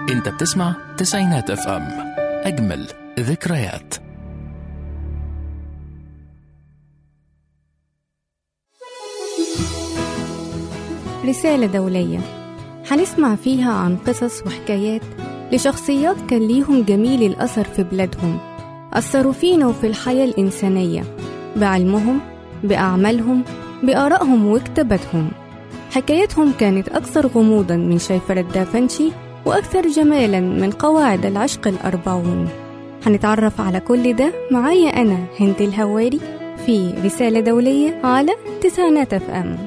انت بتسمع تسعينات اف ام اجمل ذكريات رسالة دولية هنسمع فيها عن قصص وحكايات لشخصيات كان ليهم جميل الأثر في بلادهم أثروا فينا وفي الحياة الإنسانية بعلمهم بأعمالهم بآرائهم وكتاباتهم حكايتهم كانت أكثر غموضا من شيفرة دافنشي وأكثر جمالا من قواعد العشق الأربعون هنتعرف على كل ده معايا أنا هند الهواري في رسالة دولية على تسعينات اف ام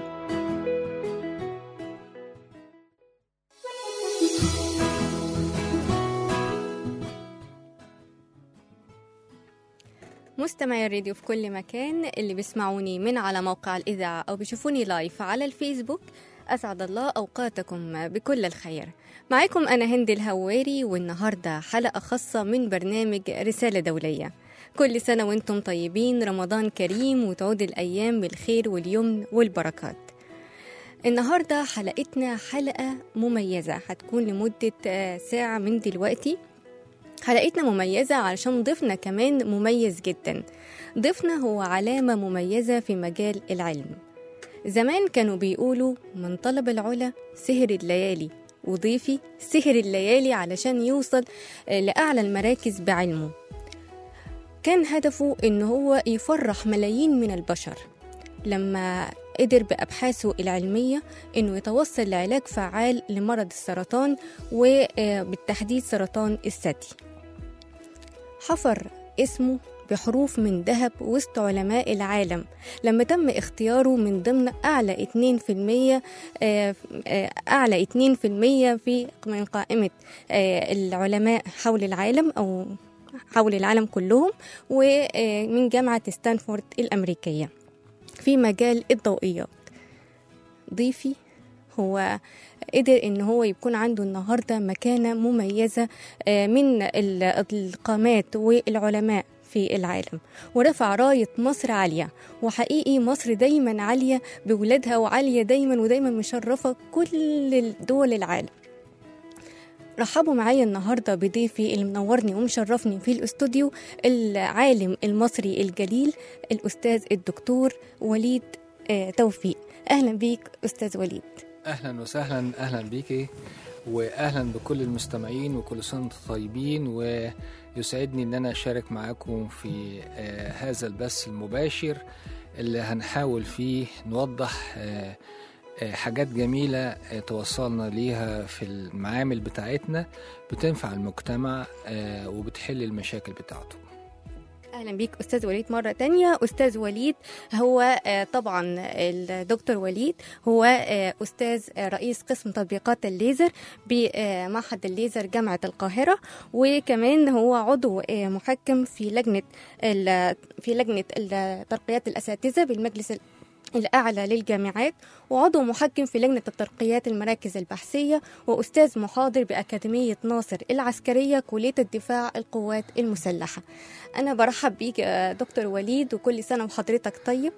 مستمعي الراديو في كل مكان اللي بيسمعوني من على موقع الإذاعة أو بيشوفوني لايف على الفيسبوك أسعد الله أوقاتكم بكل الخير معاكم أنا هند الهواري والنهاردة حلقة خاصة من برنامج رسالة دولية كل سنة وانتم طيبين رمضان كريم وتعود الأيام بالخير واليمن والبركات النهاردة حلقتنا حلقة مميزة هتكون لمدة آه، ساعة من دلوقتي حلقتنا مميزة علشان ضيفنا كمان مميز جدا ضيفنا هو علامة مميزة في مجال العلم زمان كانوا بيقولوا من طلب العلا سهر الليالي وضيفي سهر الليالي علشان يوصل آه، لأعلى المراكز بعلمه كان هدفه إن هو يفرح ملايين من البشر لما قدر بأبحاثه العلمية إنه يتوصل لعلاج فعال لمرض السرطان وبالتحديد سرطان الثدي حفر اسمه بحروف من ذهب وسط علماء العالم لما تم اختياره من ضمن أعلى 2% آه، آه، أعلى 2% في من قائمة آه، العلماء حول العالم أو حول العالم كلهم ومن جامعة ستانفورد الأمريكية في مجال الضوئيات ضيفي هو قدر ان هو يكون عنده النهارده مكانه مميزه آه، من ال- القامات والعلماء في العالم ورفع راية مصر عالية وحقيقي مصر دايما عالية بولادها وعالية دايما ودايما مشرفة كل دول العالم رحبوا معايا النهارده بضيفي اللي منورني ومشرفني في الاستوديو العالم المصري الجليل الاستاذ الدكتور وليد آه، توفيق اهلا بيك استاذ وليد اهلا وسهلا اهلا بيكي واهلا بكل المستمعين وكل سنه وانتم طيبين ويسعدني ان انا اشارك معاكم في آه هذا البث المباشر اللي هنحاول فيه نوضح آه آه حاجات جميلة آه توصلنا ليها في المعامل بتاعتنا بتنفع المجتمع آه وبتحل المشاكل بتاعته اهلا بيك استاذ وليد مره تانية استاذ وليد هو آه، طبعا الدكتور وليد هو آه، استاذ آه، رئيس قسم تطبيقات الليزر بمعهد الليزر جامعه القاهره وكمان هو عضو آه، محكم في لجنه ال- في لجنه ال- ترقيات الاساتذه بالمجلس ال- الأعلى للجامعات وعضو محكم في لجنة الترقيات المراكز البحثية وأستاذ محاضر بأكاديمية ناصر العسكرية كلية الدفاع القوات المسلحة أنا برحب بيك يا دكتور وليد وكل سنة وحضرتك طيب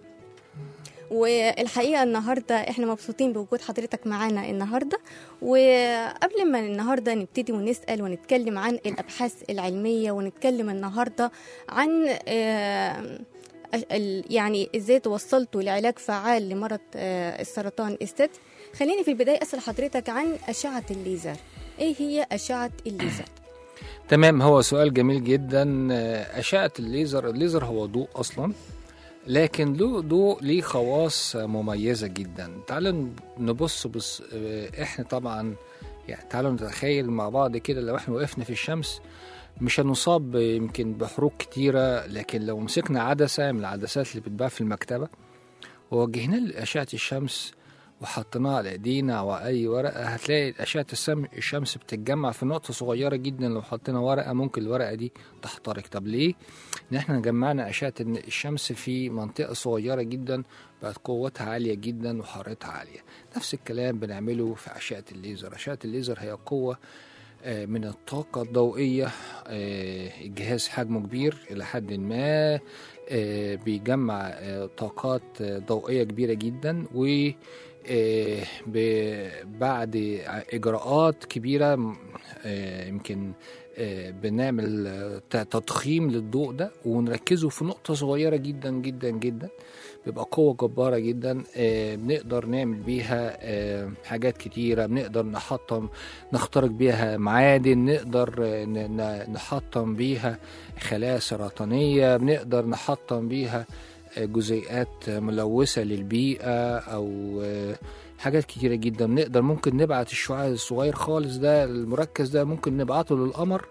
والحقيقة النهاردة احنا مبسوطين بوجود حضرتك معانا النهاردة وقبل ما النهاردة نبتدي ونسأل ونتكلم عن الأبحاث العلمية ونتكلم النهاردة عن آه، ال- يعني ازاي توصلتوا لعلاج فعال لمرض آه، السرطان الثدي خليني في البداية أسأل حضرتك عن أشعة الليزر ايه هي أشعة الليزر؟ تمام هو سؤال جميل جدا آه، أشعة الليزر الليزر هو ضوء أصلا لكن له ضوء ليه خواص مميزة جدا تعالوا نبص بص آه، احنا طبعا يعني تعالوا نتخيل مع بعض كده لو احنا وقفنا في الشمس مش هنصاب يمكن بحروق كتيرة لكن لو مسكنا عدسة من العدسات اللي بتتباع في المكتبة ووجهناها لأشعة الشمس وحطيناها على ايدينا او على اي ورقه هتلاقي اشعه السم الشمس بتتجمع في نقطه صغيره جدا لو حطينا ورقه ممكن الورقه دي تحترق طب ليه ان احنا جمعنا اشعه الشمس في منطقه صغيره جدا بقت قوتها عاليه جدا وحرارتها عاليه نفس الكلام بنعمله في اشعه الليزر اشعه الليزر هي قوه آه، من الطاقة الضوئية آه، الجهاز حجمه كبير إلى حد ما آه، بيجمع آه، طاقات آه، ضوئية كبيرة جدا آه، ب- بعد اجراءات كبيره م- آه، يمكن آه، بنعمل آه، ت- تضخيم للضوء ده ونركزه في نقطه صغيره جدا جدا جدا بيبقى قوة جبارة جدا آه، بنقدر نعمل بيها آه، حاجات كتيرة بنقدر نحطم نخترق بيها معادن نقدر آه، ن- ن- نحطم بيها خلايا سرطانية بنقدر نحطم بيها آه، جزيئات ملوثة للبيئة أو آه، حاجات كتيرة جدا نقدر ممكن نبعت الشعاع الصغير خالص ده المركز ده ممكن نبعته للقمر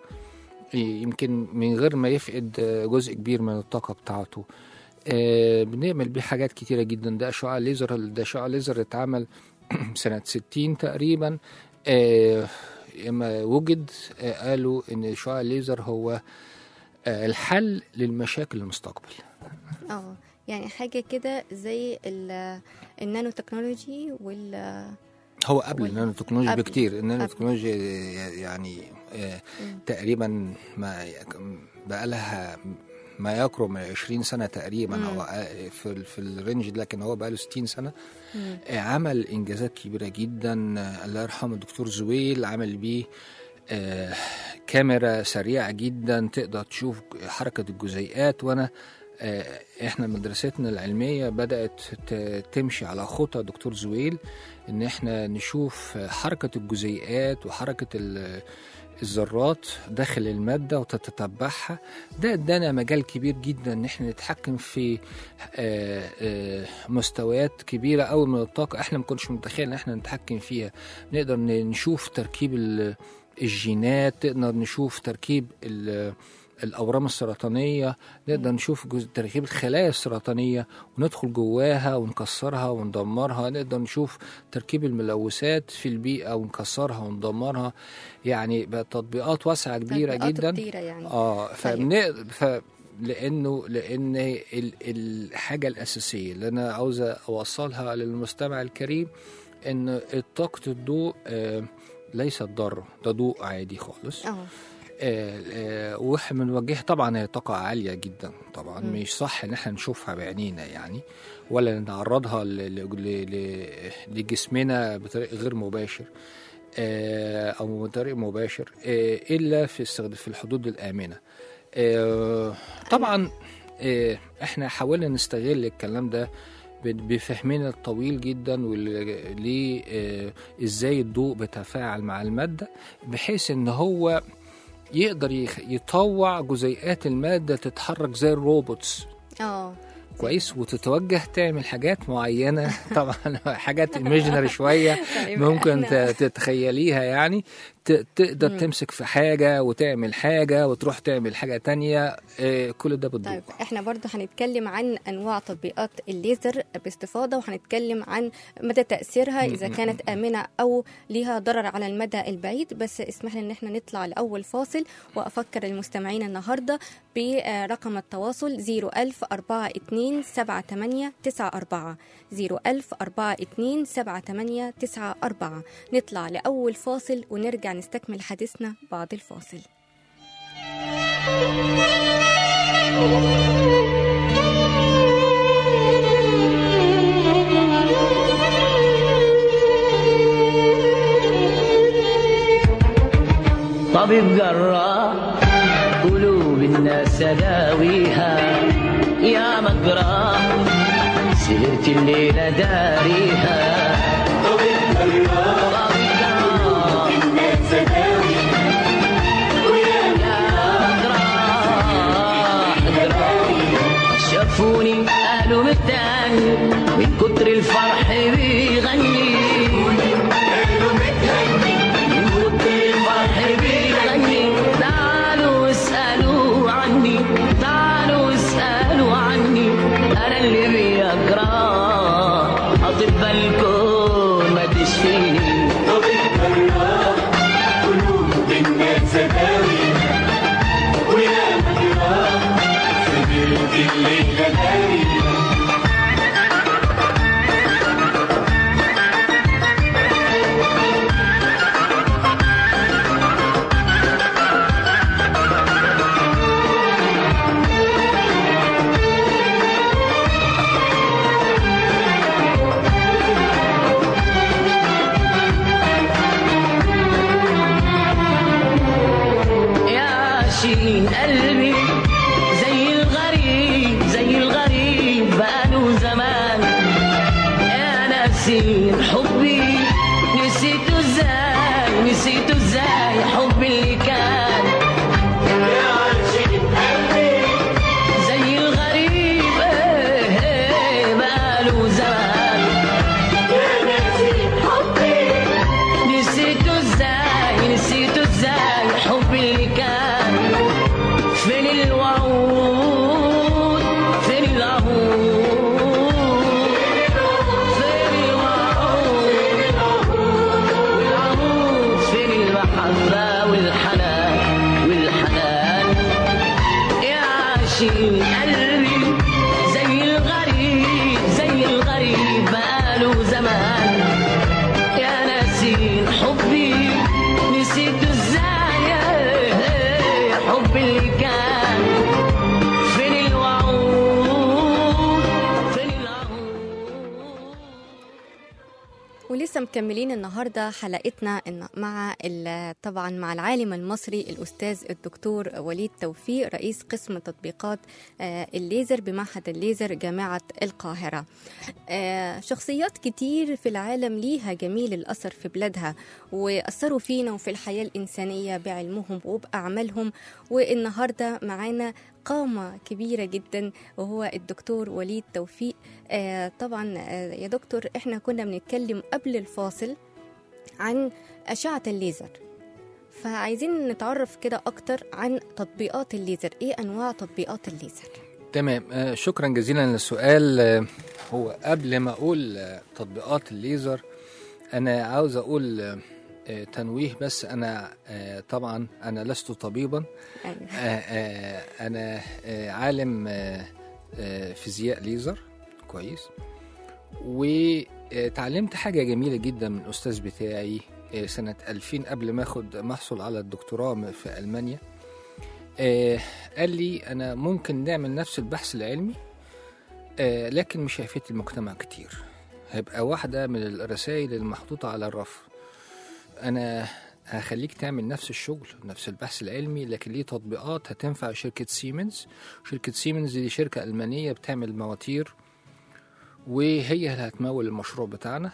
يمكن من غير ما يفقد آه، جزء كبير من الطاقة بتاعته آه، بنعمل بيه حاجات كتيرة جدا ده شعاع ليزر ده شعاع ليزر اتعمل سنة 60 تقريبا آه، لما وجد آه، قالوا ان شعاع الليزر هو آه، الحل للمشاكل المستقبل اه يعني حاجة كده زي ال- النانو تكنولوجي وال هو قبل وال- النانو تكنولوجيا قبل. بكتير النانو قبل. تكنولوجيا يعني آه، مم. تقريبا ما بقى لها ما يقرب من 20 سنة تقريبا مم. او آه، في في الرينج ده لكن هو بقى له 60 سنة مم. آه، عمل انجازات كبيره جدا آه، الله يرحمه الدكتور زويل عمل بيه آه، كاميرا سريعه جدا تقدر تشوف حركه الجزيئات وانا آه، احنا مدرستنا العلميه بدات ت- تمشي على خطى دكتور زويل ان احنا نشوف حركه الجزيئات وحركه ال- الذرات داخل الماده وتتتبعها ده ادانا مجال كبير جدا ان احنا نتحكم في آه، آه، مستويات كبيره قوي من الطاقه احنا ما كناش متخيل ان احنا نتحكم فيها نقدر ن- نشوف تركيب ال- الجينات نقدر نشوف تركيب ال- الاورام السرطانيه نقدر نشوف جزء تركيب الخلايا السرطانيه وندخل جواها ونكسرها وندمرها نقدر نشوف تركيب الملوثات في البيئه ونكسرها وندمرها يعني بقى تطبيقات واسعه كبيره تطبيقات جدا كتيرة يعني اه فمن ف لانه لان ال- الحاجه الاساسيه اللي انا عاوز اوصلها للمستمع الكريم ان طاقه الضوء آه ليست ضاره ده ضوء عادي خالص اه آه، آه، واحنا بنوجهها طبعا هي طاقة عالية جدا طبعا مم. مش صح ان احنا نشوفها بعينينا يعني ولا نعرضها ل- ل- ل- ل- لجسمنا بطريق غير مباشر آه، او بطريق مباشر آه، الا في استخد- في الحدود الآمنة آه، طبعا آه، احنا حاولنا نستغل الكلام ده ب- بفهمنا الطويل جدا وال- ليه آه، ازاي الضوء بيتفاعل مع المادة بحيث ان هو يقدر يخ- يطوع جزيئات المادة تتحرك زي الروبوتس اه كويس وتتوجه تعمل حاجات معينة طبعا حاجات ايميجنري شوية طيب ممكن إحنا- ت- تتخيليها يعني ت- تقدر مم. تمسك في حاجة وتعمل حاجة وتروح تعمل حاجة تانية آه، كل ده بالضوء طيب احنا برضو هنتكلم عن انواع تطبيقات الليزر باستفاضه وهنتكلم عن مدى تاثيرها اذا م- م- كانت امنه او ليها ضرر على المدى البعيد بس اسمح لي ان احنا نطلع لاول فاصل وافكر المستمعين النهارده برقم التواصل 01042 78 94 01042 78 94 نطلع لاول فاصل ونرجع نستكمل حديثنا بعد الفاصل طبيب جراح قلوب الناس داويها يا مجراح سهرت الليلة داريها طبيب جراح الناس داويها ويا جراح جراح شافوني قالوا متاني من كتر الفرح بيغني من كتر الفرح بيغني تعالوا اسألوا عني تعالوا اسألوا عني أنا اللي بيكره أطباء الكون ما تشفيني ناسين حبي نسيته ازاي نسيته ازاي حبي اللي كان زي الغريب ايه ايه بقاله زمان نسيته ازاي نسيته ازاي حبي اللي كان فين الوعود فين العهود فين الوعود والعهود فين المحبة والحنان والحنان يا عاشقين قلبي زي الغريب زي الغريب بقاله زمان يا ناسين حبي نسيت ازاي حبي اللي كان فين الوعود فين العهود ولسه مكملين النهارده حلقتنا إن- مع ال- طبعا مع العالم المصري الاستاذ الدكتور وليد توفيق رئيس قسم تطبيقات آه، الليزر بمعهد الليزر جامعه القاهره. آه، شخصيات كتير في العالم ليها جميل الاثر في بلادها واثروا فينا وفي الحياه الانسانيه بعلمهم وباعمالهم والنهارده معانا قامة كبيرة جدا وهو الدكتور وليد توفيق آه طبعا آه يا دكتور احنا كنا بنتكلم قبل الفاصل عن أشعة الليزر فعايزين نتعرف كده أكتر عن تطبيقات الليزر إيه أنواع تطبيقات الليزر تمام آه، شكرا جزيلا للسؤال آه، هو قبل ما اقول آه، تطبيقات الليزر انا عاوز اقول آه، آه، تنويه بس انا آه، طبعا انا لست طبيبا أيوة. آه، آه، انا آه، عالم آه، آه، فيزياء ليزر كويس وتعلمت حاجة جميلة جدا من الأستاذ بتاعي آه، سنة 2000 قبل ما أخد ما أحصل على الدكتوراه في ألمانيا آه، قال لي أنا ممكن نعمل نفس البحث العلمي آه، لكن مش هيفيد المجتمع كتير هيبقى واحدة من الرسائل المحطوطة على الرف أنا هخليك تعمل نفس الشغل نفس البحث العلمي لكن ليه تطبيقات هتنفع شركة سيمنز شركة سيمنز دي شركة ألمانية بتعمل مواتير وهي اللي هتمول المشروع بتاعنا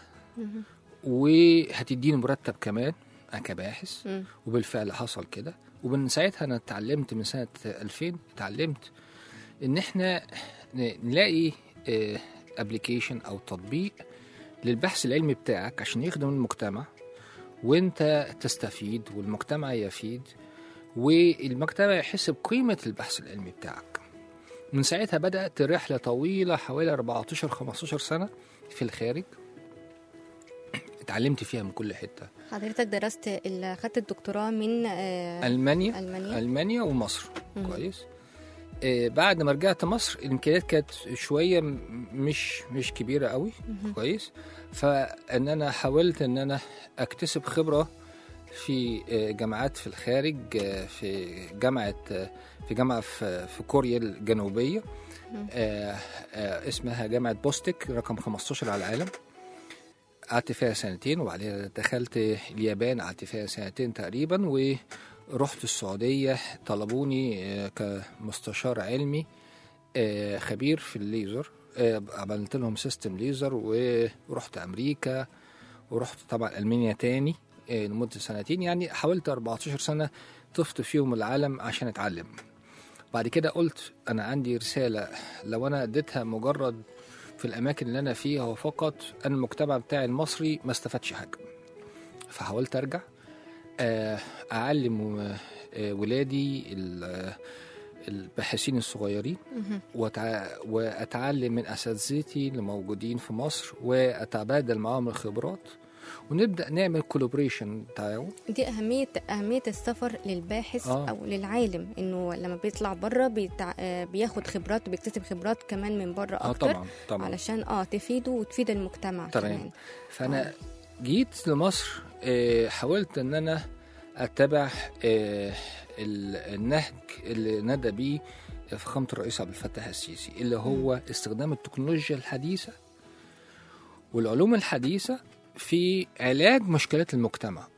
وهتديني مرتب كمان كباحث مم. وبالفعل حصل كده ومن ساعتها انا اتعلمت من سنه 2000 اتعلمت ان احنا ن- نلاقي ابلكيشن او تطبيق للبحث العلمي بتاعك عشان يخدم المجتمع وانت تستفيد والمجتمع يفيد والمجتمع يحس بقيمه البحث العلمي بتاعك من ساعتها بدات رحله طويله حوالي 14 15 سنه في الخارج اتعلمت فيها من كل حته حضرتك درست ال- خدت الدكتوراه من آه المانيا ألمانيا المانيا ومصر مم. كويس آه بعد ما رجعت مصر الامكانيات كانت شويه م- مش مش كبيره قوي كويس فان انا حاولت ان انا اكتسب خبره في آه، جامعات في الخارج آه، في جامعه آه، في جامعه في في كوريا الجنوبيه آه، آه، اسمها جامعه بوستك رقم 15 على العالم قعدت فيها سنتين وبعدين دخلت اليابان قعدت فيها سنتين تقريبا ورحت السعودية طلبوني آه، كمستشار علمي آه، خبير في الليزر آه، عملت لهم سيستم ليزر ورحت أمريكا ورحت طبعا ألمانيا تاني آه، لمدة سنتين يعني حاولت 14 سنة طفت فيهم العالم عشان أتعلم بعد كده قلت أنا عندي رسالة لو أنا اديتها مجرد في الأماكن اللي أنا فيها وفقط أنا المجتمع بتاعي المصري ما استفادش حاجة فحاولت أرجع آه، أعلم آه، ولادي ال- آه، الباحثين الصغيرين وأتع- وأتعلم من أساتذتي اللي موجودين في مصر وأتبادل معاهم الخبرات ونبدأ نعمل كولابريشن تعاون دي أهمية أهمية السفر للباحث آه. أو للعالم إنه لما بيطلع بره بيتع... آه، بياخد خبرات وبيكتسب خبرات كمان من بره اه أكتر طبعا طبعا علشان اه تفيده وتفيد المجتمع تمام. كمان فانا جيت لمصر آه، حاولت ان انا اتبع آه، ال- النهج اللي ندى بيه فخامه الرئيس عبد الفتاح السيسي اللي هو استخدام التكنولوجيا الحديثه والعلوم الحديثه في علاج مشكلات المجتمع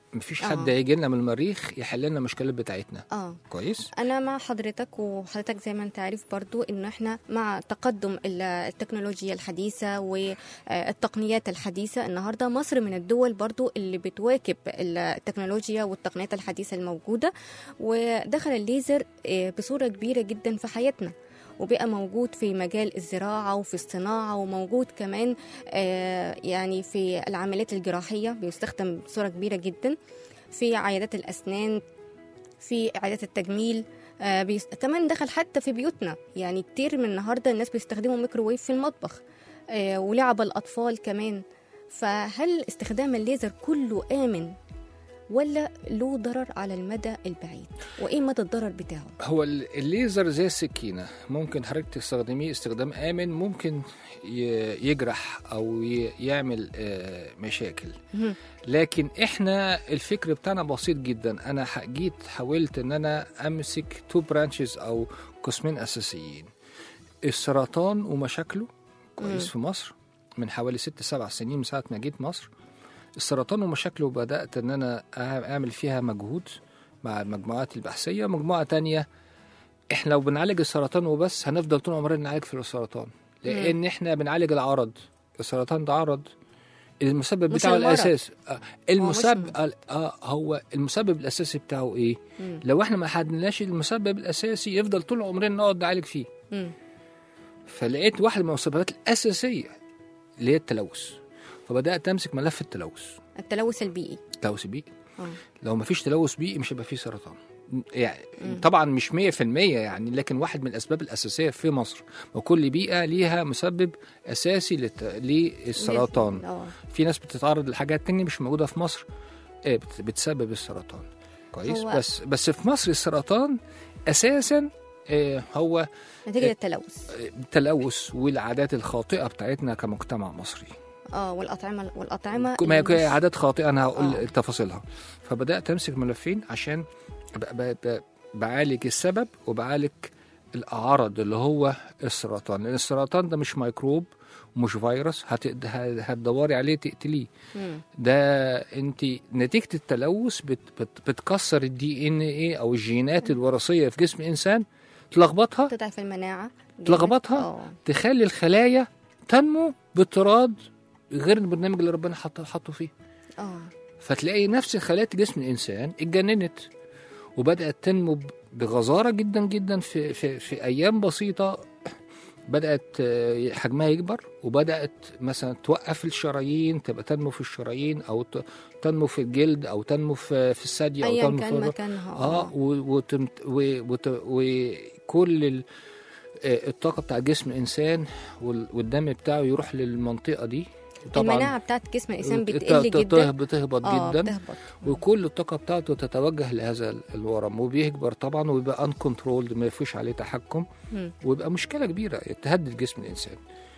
مفيش آه. حد هيجي لنا من المريخ يحل لنا المشكلات بتاعتنا اه كويس انا مع حضرتك وحضرتك زي ما انت عارف برضو انه احنا مع تقدم ال- التكنولوجيا الحديثه والتقنيات الحديثه النهارده مصر من الدول برضو اللي بتواكب التكنولوجيا والتقنيات الحديثه الموجوده ودخل الليزر آه، بصوره كبيره جدا في حياتنا وبقى موجود في مجال الزراعة وفي الصناعة وموجود كمان آه، يعني في العمليات الجراحية بيستخدم بصورة كبيرة جدا في عيادات الأسنان في عيادات التجميل آه بيس... كمان دخل حتى في بيوتنا يعني كتير من النهارده الناس بيستخدموا ميكروويف في المطبخ آه ولعب الأطفال كمان فهل استخدام الليزر كله آمن ولا له ضرر على المدى البعيد وإيه مدى الضرر بتاعه هو ال- الليزر زي السكينة ممكن حضرتك تستخدميه استخدام آمن ممكن ي- يجرح أو ي- يعمل آه، مشاكل مهم. لكن احنا الفكر بتاعنا بسيط جدا انا ح- جيت حاولت ان انا امسك تو برانشز او قسمين اساسيين السرطان ومشاكله كويس في مصر من حوالي ست سبع سنين من ساعه ما جيت مصر السرطان ومشاكله بدات ان انا أع- اعمل فيها مجهود مع المجموعات البحثيه مجموعه تانية احنا لو بنعالج السرطان وبس هنفضل طول عمرنا نعالج في السرطان لان احنا بنعالج العرض السرطان ده عرض المسبب مش بتاعه المرض. الاساسي آه، المسبب مش- ال- اه هو المسبب الاساسي بتاعه ايه مم. لو احنا ما حددناش المسبب الاساسي يفضل طول عمرنا نقعد نعالج فيه مم. فلقيت واحد من المسببات الاساسيه اللي هي التلوث فبدات امسك ملف التلوث التلوث البيئي تلوث بيئي آه. لو ما فيش تلوث بيئي مش هيبقى فيه سرطان يعني طبعا مش 100% يعني لكن واحد من الاسباب الاساسيه في مصر وكل بيئه ليها مسبب اساسي للت... للسرطان اه في ناس بتتعرض لحاجات تانية مش موجودة في مصر آه، بت- بتسبب السرطان كويس هو- بس بس في مصر السرطان أساسا آه، هو نتيجة التلوث آه، التلوث والعادات الخاطئة بتاعتنا كمجتمع مصري اه والأطعمة والأطعمة ما هي اللي مش- عادات خاطئة أنا هقول آه. تفاصيلها فبدأت أمسك ملفين عشان ب- ب- ب- بعالج السبب وبعالج الأعراض اللي هو السرطان لأن السرطان ده مش ميكروب ومش فيروس هت- هتدوري عليه تقتليه مم. ده انت نتيجه التلوث بت بت بتكسر الدي ان ايه او الجينات الوراثيه في جسم الانسان تلخبطها تضعف المناعة جامد. تلخبطها اه تخلي الخلايا تنمو باضطراد غير البرنامج اللي ربنا حط حطه فيه اه فتلاقي نفس خلايا جسم الانسان اتجننت وبدات تنمو ب- بغزاره جدا جدا في في في ايام بسيطه بدات آه، حجمها يكبر وبدات مثلا توقف الشرايين تبقى تنمو في الشرايين او ت- تنمو في الجلد او تنمو في في الثدي او ايا تنمو كان في مكانها اه و- وتمت- و- وت- وكل ال- آه، الطاقه بتاع جسم الانسان وال- والدم بتاعه يروح للمنطقه دي المناعة بتاعت جسم الإنسان ت- بتقل ت- جدا بتهبط اه جدا بتهبط وكل الطاقه بتاعته تتوجه لهذا ال- الورم وبيكبر طبعا ويبقى ان كنترولد ما فيش عليه تحكم مم. ويبقى مشكله كبيره تهدد جسم الانسان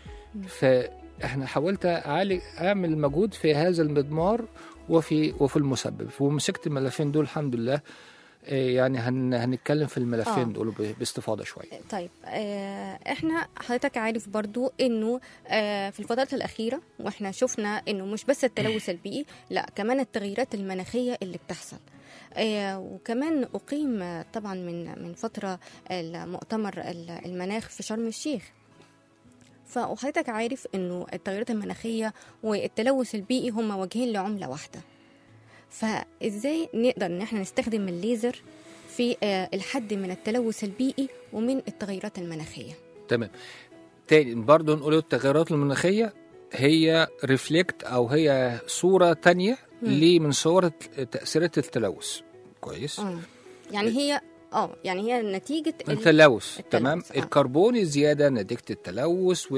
فاحنا حاولت اعالج اعمل مجهود في هذا المضمار وفي وفي المسبب ومسكت الملفين دول الحمد لله آه، يعني هن هنتكلم في الملفين آه. دول ب- باستفاضه شويه طيب آه احنا حضرتك عارف برضو انه آه في الفترات الاخيره واحنا شفنا انه مش بس التلوث البيئي لا كمان التغييرات المناخيه اللي بتحصل آه وكمان اقيم آه، طبعا من من فتره المؤتمر ال- المناخ في شرم الشيخ فحضرتك عارف انه التغيرات المناخيه والتلوث البيئي هما وجهين لعمله واحده فازاي نقدر ان احنا نستخدم الليزر في آه، الحد من التلوث البيئي ومن التغيرات المناخيه تمام تاني برضه نقول التغيرات المناخيه هي ريفلكت او هي صوره تانية ليه من صور تاثيرات التلوث كويس اه يعني هي اه يعني هي نتيجه ال- التلوث التلوث، تمام آه. الكربون الزياده نتيجه التلوث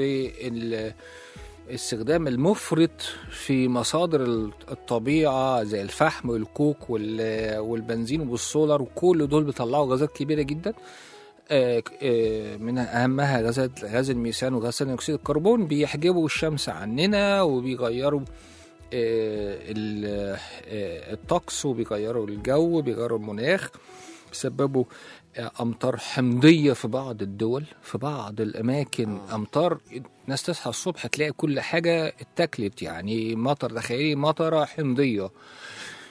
والاستخدام المفرط في مصادر ال- الطبيعه زي الفحم والكوك وال- والبنزين والسولار وكل دول بيطلعوا غازات كبيره جدا آه، ك- آه، من اهمها غازات غاز الميثان وغاز ثاني اكسيد الكربون بيحجبوا الشمس عننا وبيغيروا آه، ال- آه، الطقس وبيغيروا الجو بيغيروا المناخ بيسببوا آه، امطار حمضيه في بعض الدول في بعض الاماكن امطار الناس تصحى الصبح تلاقي كل حاجه اتاكلت يعني مطر تخيلي مطره حمضيه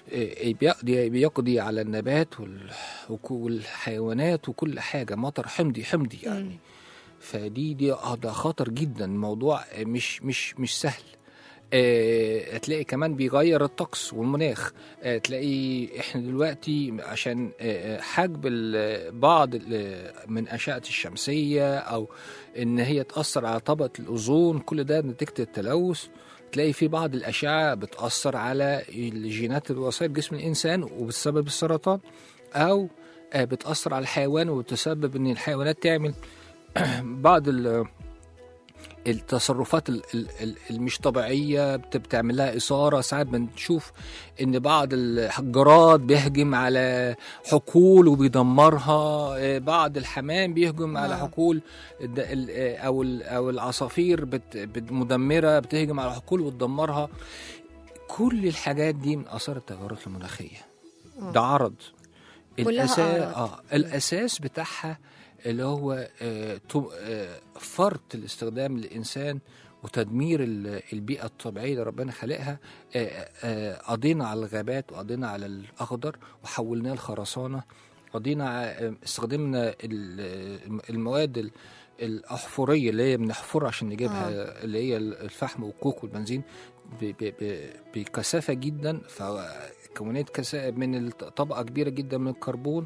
آه، بيقضي بيقضي على النبات وال- وك- والحيوانات وكل حاجه مطر حمضي حمضي يعني فدي دي آه، ده خطر جدا الموضوع مش مش مش سهل آه، هتلاقي كمان بيغير الطقس والمناخ آه، تلاقي احنا دلوقتي عشان آه، آه، حجب ال- بعض ال- من أشعة الشمسية أو إن هي تأثر على طبقة الأوزون كل ده نتيجة التلوث تلاقي في بعض الأشعة بتأثر على الجينات الوسائل جسم الإنسان وبتسبب السرطان أو آه، بتأثر على الحيوان وبتسبب إن الحيوانات تعمل بعض ال- التصرفات ال- ال- ال- المش طبيعية بت- بتعمل لها إثارة ساعات بنشوف إن بعض الجراد بيهجم على حقول وبيدمرها آه، بعض الحمام بيهجم على آه. حقول الد- ال- آه، أو ال- أو العصافير بت- بت- مدمرة بتهجم على حقول وتدمرها كل الحاجات دي من آثار التغيرات المناخية آه. ده عرض كلها الأساس أعراض. آه الأساس بتاعها اللي هو آه تو- آه فرط الاستخدام للإنسان وتدمير ال- البيئة الطبيعية اللي ربنا خلقها آه، آه، قضينا على الغابات وقضينا على الأخضر وحولناه لخرسانة قضينا ع- آه، استخدمنا ال- المواد ال- الأحفورية اللي هي بنحفرها عشان نجيبها آه. اللي هي الفحم والكوك والبنزين ب- ب- ب- بكثافة جدا فكونت كثافة من الط- طبقة كبيرة جدا من الكربون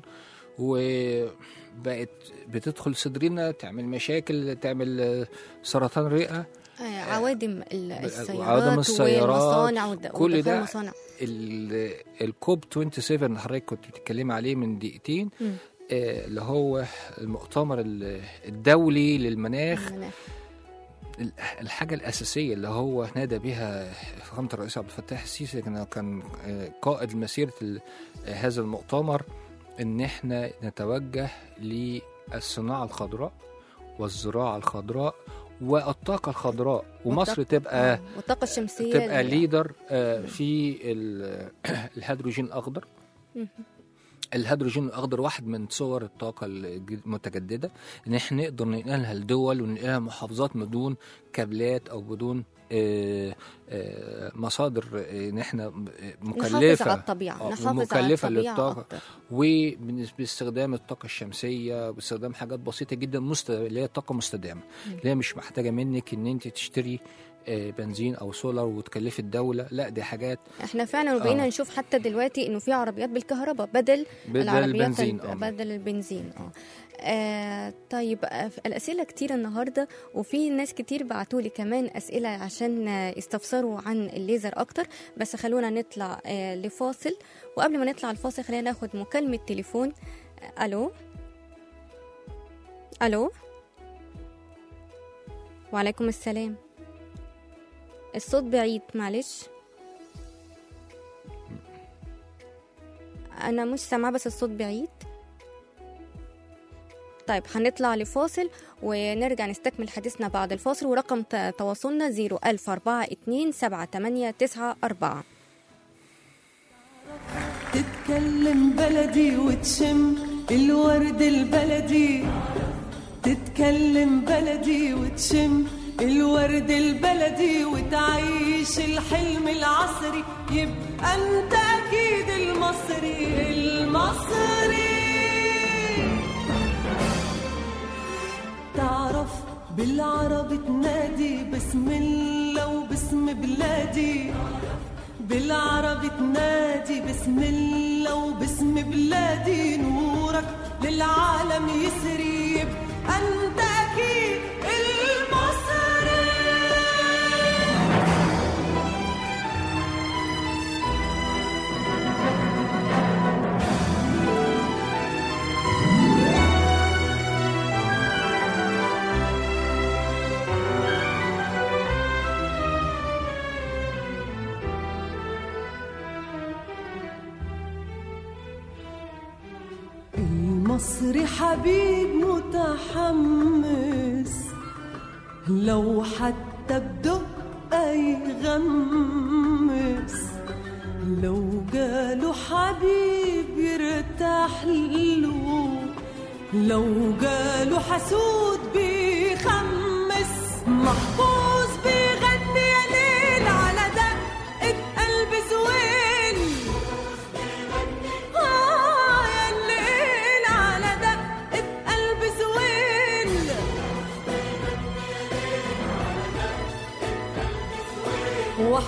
وبقت بتدخل صدرنا تعمل مشاكل تعمل آه، سرطان رئة آه، عوادم ال- السيارات عوادم السيارات، والمصانع والد- كل ودخول ده المصانع ال- الكوب 27 اللي حضرتك كنت بتتكلمي عليه من دقيقتين مم. آه، اللي هو المؤتمر ال- الدولي للمناخ المناخ. ال- الحاجة الأساسية اللي هو نادى بها فخامة الرئيس عبد الفتاح السيسي كان كان آه، قائد مسيرة ال- آه، هذا المؤتمر إن إحنا نتوجه للصناعة الخضراء والزراعة الخضراء والطاقة الخضراء ومصر والطاقة- تبقى آه، والطاقة الشمسية تبقى اللي- ليدر آه، في ال- الهيدروجين الأخضر مهم. الهيدروجين الاخضر واحد من صور الطاقه الج- المتجدده ان احنا نقدر ننقلها لدول وننقلها محافظات بدون كابلات او بدون آه، آه، مصادر آه، ان احنا نحافظ مكلفه على الطبيعة آه، نحافظ على ومكلفة الطبيعة للطاقة. أكتر وباستخدام الطاقه الشمسيه باستخدام حاجات بسيطه جدا مست... اللي هي طاقه مستدامه اللي هي مش محتاجه منك ان انت تشتري آه، بنزين او سولار وتكلفي الدوله لا دي حاجات احنا فعلا وبقينا آه. نشوف حتى دلوقتي انه في عربيات بالكهرباء بدل بدل العربيات البنزين ال- آه. بدل البنزين اه آه طيب آه، الأسئلة كتير النهاردة وفي ناس كتير بعتوا لي كمان أسئلة عشان آه، يستفسروا عن الليزر أكتر بس خلونا نطلع آه لفاصل وقبل ما نطلع الفاصل خلينا ناخد مكالمة تليفون آه، ألو ألو وعليكم السلام الصوت بعيد معلش أنا مش سامعة بس الصوت بعيد طيب هنطلع لفاصل ونرجع نستكمل حديثنا بعد الفاصل ورقم ت- تواصلنا 01042 تتكلم بلدي وتشم الورد البلدي تتكلم بلدي وتشم الورد البلدي وتعيش الحلم العصري يبقى انت اكيد المصري المصري تعرف بالعربي تنادي بسم الله وباسم بلادي بالعربي تنادي بسم الله وباسم بلادي نورك للعالم يسري يبقى انت اكيد المصري المصري حبيب متحمس لو حتى بدقة يغمس لو جاله حبيب يرتاح له لو جاله حسود بيخمس محفوظ بيغني يا ليل على دقة قلب زويل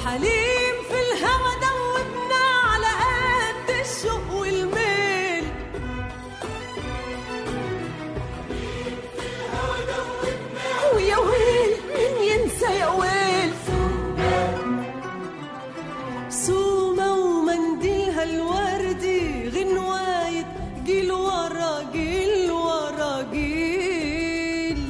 حليم في الهوى دوبنا على قد الشوق والميل ويا ويل مين ينسى يا ويل سومة ومنديلها الوردي غنواية جيل ورا جيل ورا جيل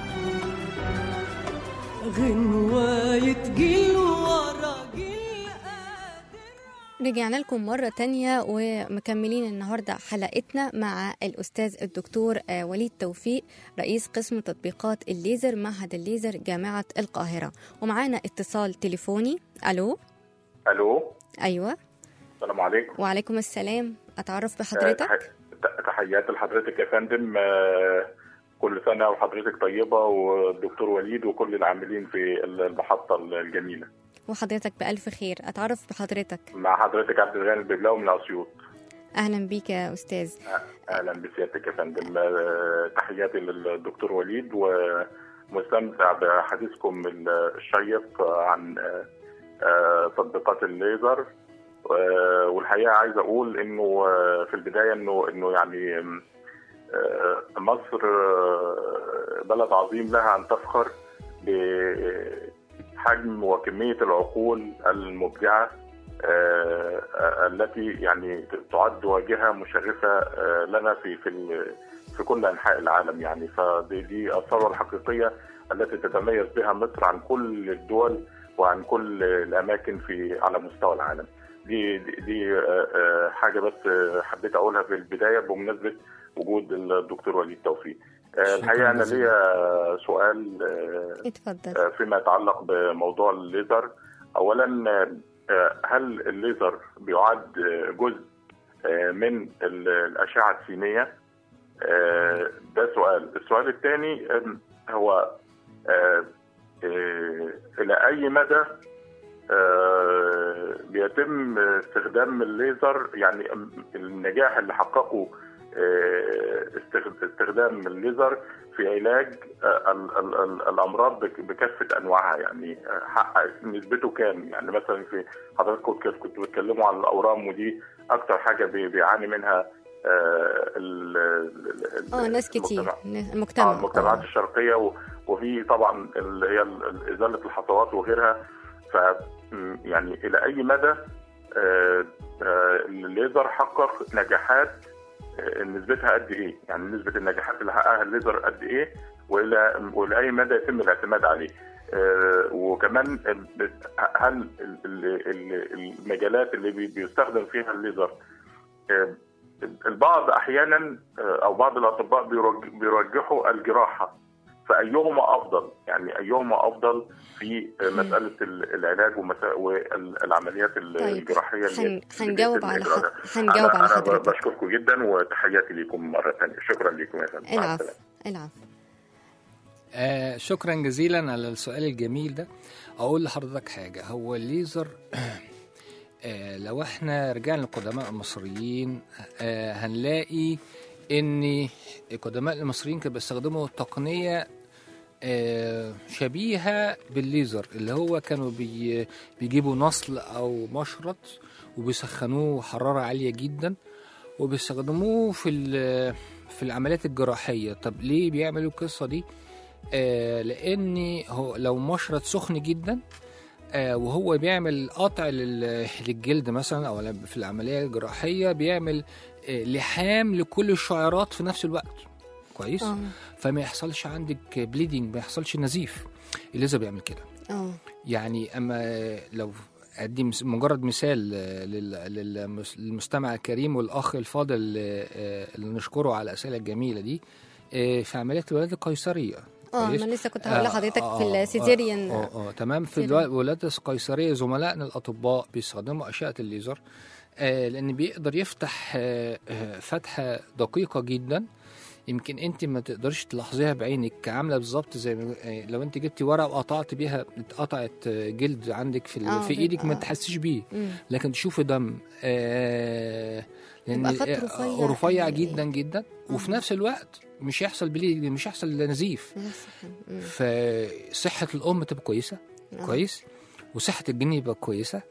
غنواية جيل ورا جيل قادر رجعنا لكم مرة تانية ومكملين النهاردة حلقتنا مع الأستاذ الدكتور آه، وليد توفيق رئيس قسم تطبيقات الليزر معهد الليزر جامعة القاهرة ومعانا اتصال تليفوني ألو الو أيوة السلام عليكم وعليكم السلام أتعرف آه، بحضرتك تح- تحياتي لحضرتك يا فندم آه، كل سنه وحضرتك طيبه والدكتور وليد وكل العاملين في المحطه الجميله وحضرتك بألف خير أتعرف بحضرتك مع حضرتك عبد الغني الببلاوي من اسيوط أهلا بيك يا أستاذ اهلا بسيادتك يا فندم آه، تحياتي للدكتور وليد ومستمتع بحديثكم الشيق عن آه، آه، تطبيقات الليزر آه، والحقيقه عايز اقول انه آه، في البدايه انه انه يعني آه، مصر آه، بلد عظيم لها ان تفخر بحجم وكميه العقول المبدعه آه، آه، التي يعني تعد واجهه مشرفه آه، لنا في في ال- في كل انحاء العالم يعني فدي دي الثروه الحقيقيه التي تتميز بها مصر عن كل الدول وعن كل الاماكن في على مستوى العالم. دي دي, دي آه، آه، حاجه بس آه، حبيت اقولها في البدايه بمناسبه وجود الدكتور وليد توفيق. آه، شكراً الحقيقه انا جزيلاً. ليا سؤال آه، اتفضل فيما يتعلق بموضوع الليزر اولا آه، هل الليزر بيعد جزء آه، من ال- الاشعه السينيه آه، ده سؤال السؤال الثاني هو آه، آه، الى اي مدى آه، بيتم استخدام الليزر يعني النجاح اللي حققه آه، استخ- استخدام الليزر في علاج آه، ال- ال- ال- الامراض بك- بكافه انواعها يعني آه، حقق نسبته كام يعني مثلا في حضرتك كنت كنت بتتكلموا عن الاورام ودي اكتر حاجه بي- بيعاني منها آه، ال- ال- ال- اه ناس كتير المجتمع. ن- آه، المجتمع المجتمعات آه. الشرقيه و- وفي طبعا اللي هي ال- ال- ازاله الحصوات وغيرها ف م- يعني الى اي مدى آه، آه، الليزر حقق نجاحات آه، نسبتها قد ايه؟ يعني نسبه النجاحات اللي حققها الليزر قد ايه؟ والى والى اي مدى يتم الاعتماد عليه؟ آه، وكمان ال- هل ال- ال- ال- المجالات اللي بي- بيستخدم فيها الليزر آه، البعض احيانا آه، او بعض الاطباء بيرج- بيرجحوا الجراحه فايهما افضل يعني ايهما افضل في آه، مساله ال- العلاج ومسا- والعمليات ال- طيب، الجراحيه اللي- هن- اللي هنجاوب بيتم على إجراءها. حض- هنجاوب أنا- على أنا حضرتك. بشكركم جدا وتحياتي لكم مره ثانيه شكرا لكم يا فندم مع العفو السلامة. العفو آه شكرا جزيلا على السؤال الجميل ده اقول لحضرتك حاجه هو الليزر آه لو احنا رجعنا للقدماء المصريين آه هنلاقي ان القدماء المصريين كانوا بيستخدموا تقنيه آه شبيهه بالليزر اللي هو كانوا بي بيجيبوا نصل او مشرط وبيسخنوه حراره عاليه جدا وبيستخدموه في ال- في العمليات الجراحيه طب ليه بيعملوا القصه دي آه لان هو لو مشرط سخن جدا آه وهو بيعمل قطع لل- للجلد مثلا او في العمليه الجراحيه بيعمل آه لحام لكل الشعيرات في نفس الوقت كويس اه فما يحصلش عندك بليدنج ما يحصلش نزيف الليزر بيعمل كده اه يعني اما لو ادي مس- مجرد مثال آه، لل- للمس- للمستمع الكريم والاخ الفاضل آه، اللي نشكره على الاسئله الجميله دي آه، في عمليه الولاده القيصريه اه كويس؟ انا لسه كنت هقول لحضرتك آه، في آه، السيزيريان اه اه تمام في سيزيريان. الو- الولاده القيصريه زملائنا الاطباء بيستخدموا اشعه الليزر آه لان بيقدر يفتح آه آه، فتحه دقيقه جدا يمكن انت ما تقدرش تلاحظيها بعينك عامله بالظبط زي ما- آه، لو انت جبتي ورقه وقطعت بيها اتقطعت آه، جلد عندك في, ال- آه، في ايدك ما بيبقى- تحسيش بيه مم. لكن تشوفي دم آه لان يبقى خط آه، رفيع رفيع يعني. جدا جدا وفي آه. نفس الوقت مش يحصل بليد مش يحصل نزيف نفس الحاجة. مم. فصحة الأم تبقى كويسة آه. كويس وصحه الجنين يبقى كويسه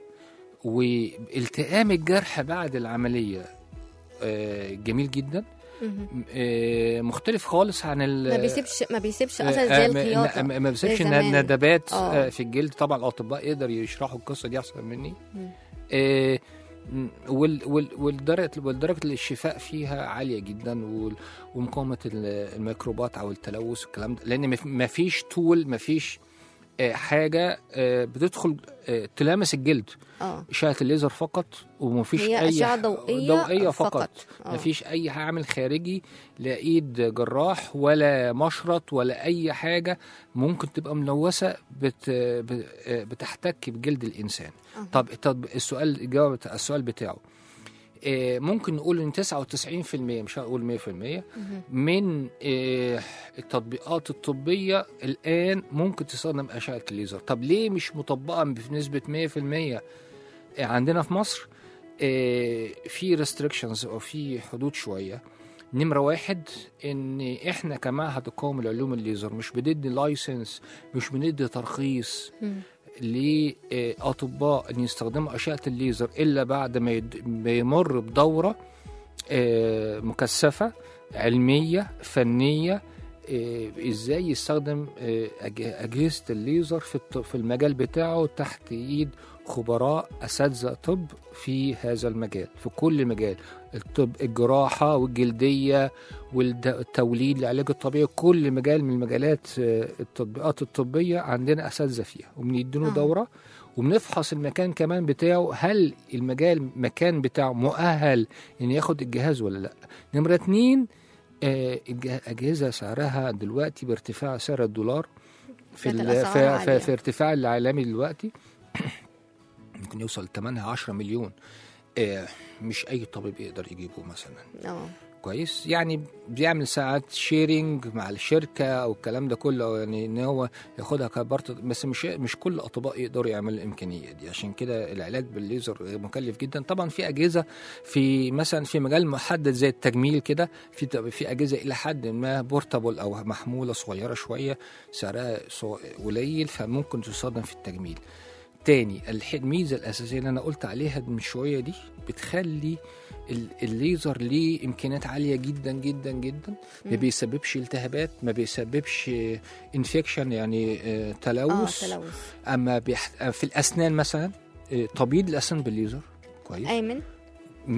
والتئام الجرح بعد العمليه آه، جميل جدا مهم. آه، مختلف خالص عن ال ما بيسيبش ما بيسيبش اثر آه، زي ما- الخياطه ما- ما بيسيبش زي زمان. ندبات آه. آه، في الجلد طبعا الاطباء يقدر يشرحوا القصه دي احسن مني مم. آه، م- وال وال والدرجه والدرجه الشفاء فيها عاليه جدا وال- ومقاومه ال- الميكروبات او التلوث والكلام ده لان ما فيش طول ما فيش حاجه آه، بتدخل آه، تلامس الجلد اه اشعه الليزر فقط ومفيش هي اي أشعة ح- ضوئية ضوئيه فقط, فقط. آه. مفيش اي عامل خارجي لا ايد جراح ولا مشرط ولا اي حاجه ممكن تبقى ملوثه بت ب- بتحتك بجلد الانسان أها. طب طب السؤال الجواب بتاع السؤال بتاعه آه، ممكن نقول ان 99% مش هنقول 100% من آه، التطبيقات الطبيه الان ممكن تستخدم اشعه الليزر طب ليه مش مطبقه بنسبه 100% عندنا في مصر آه، في ريستريكشنز او في حدود شويه نمره واحد ان احنا كمعهد القومي لعلوم الليزر مش بندي لايسنس مش بندي ترخيص مم. لاطباء ان يستخدموا اشعه الليزر الا بعد ما يد- ما يمر بدوره آه، مكثفه علميه فنيه آه، ازاي يستخدم آه، أج- اجهزه الليزر في الط- في المجال بتاعه تحت ايد خبراء اساتذه طب في هذا المجال في كل مجال الطب الجراحه والجلديه والتوليد العلاج الطبيعي كل مجال من المجالات آه، التطبيقات الطبيه عندنا اساتذه فيها وبنديله آه. دوره وبنفحص المكان كمان بتاعه هل المجال مكان بتاعه مؤهل ان ياخد الجهاز ولا لا نمرة اتنين آه، الج- أجهزة سعرها دلوقتي بارتفاع سعر الدولار في, بقت ال- الأسعار في, عالية. في, في ارتفاع العالمي دلوقتي ممكن يوصل 8 10 مليون آه، مش أي طبيب يقدر يجيبه مثلا اه كويس يعني بيعمل ساعات شيرنج مع الشركه او الكلام ده كله يعني ان هو ياخدها كبارت بس مش مش كل الاطباء يقدروا يعملوا الامكانيه دي عشان كده العلاج بالليزر مكلف جدا طبعا في اجهزه في مثلا في مجال محدد زي التجميل كده في في اجهزه الى حد ما بورتابل او محموله صغيره شويه سعرها صغ- قليل فممكن تستخدم في التجميل تاني الح- الميزه الاساسيه اللي انا قلت عليها من شويه دي بتخلي ال- الليزر ليه امكانيات عاليه جدا جدا جدا ما مم. بيسببش التهابات ما بيسببش انفكشن يعني آه، اه تلوث تلوث اما بيح... آه، في الاسنان مثلا آه، تبييض الاسنان بالليزر كويس ايمن 100%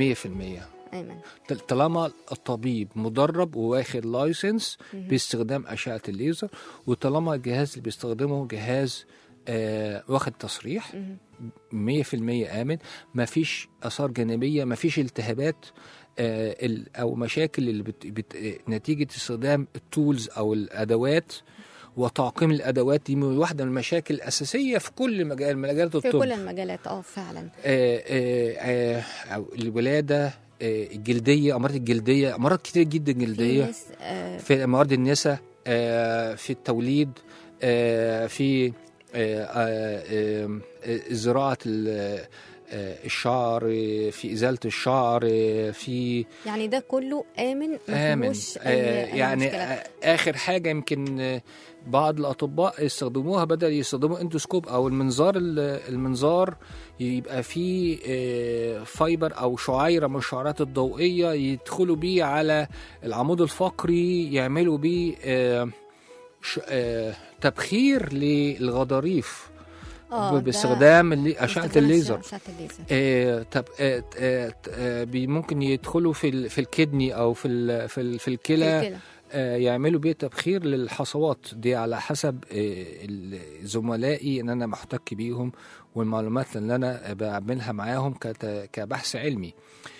ايمن طل- طالما الطبيب مدرب وواخد لايسنس مهم. باستخدام اشعه الليزر وطالما الجهاز اللي بيستخدمه جهاز آه واخد تصريح مهم. 100% امن ما فيش اثار جانبيه ما فيش التهابات آه ال- او مشاكل اللي بت بت نتيجه استخدام التولز او الادوات وتعقيم الادوات دي واحده من المشاكل الاساسيه في كل مجال من مجالات في الطب كل المجالات اه فعلا آه، آه، آه، أو الولاده آه، الجلديه امراض الجلديه امراض كتير جدا في جلديه ناس آه في امراض النساء آه، في التوليد آه، في آه، آه، آه، آه، زراعه ال- آه، الشعر آه، في ازاله الشعر آه، في يعني ده كله امن آمن مفيهوش آه أي- أي يعني مشكلة. آه آخر حاجة يمكن آه، بعض الأطباء يستخدموها بدل يستخدموا اندوسكوب أو المنظار ال- المنظار يبقى فيه آه، فايبر أو شعيرة من الشعيرات الضوئية يدخلوا بيه على العمود الفقري يعملوا بيه آه، ش- آه، تبخير للغضاريف آه، ده باستخدام اللي- أشعة باستخدام الليزر أشعة الليزر آه، طب آه، آه، آه، بي- ممكن يدخلوا في ال- في الكدني او في ال- في ال- في الكلى الكلى. آه، يعملوا بيه تبخير للحصوات دي على حسب آه، ال- زملائي ان انا محتك بيهم والمعلومات اللي انا بعملها معاهم كت- كبحث علمي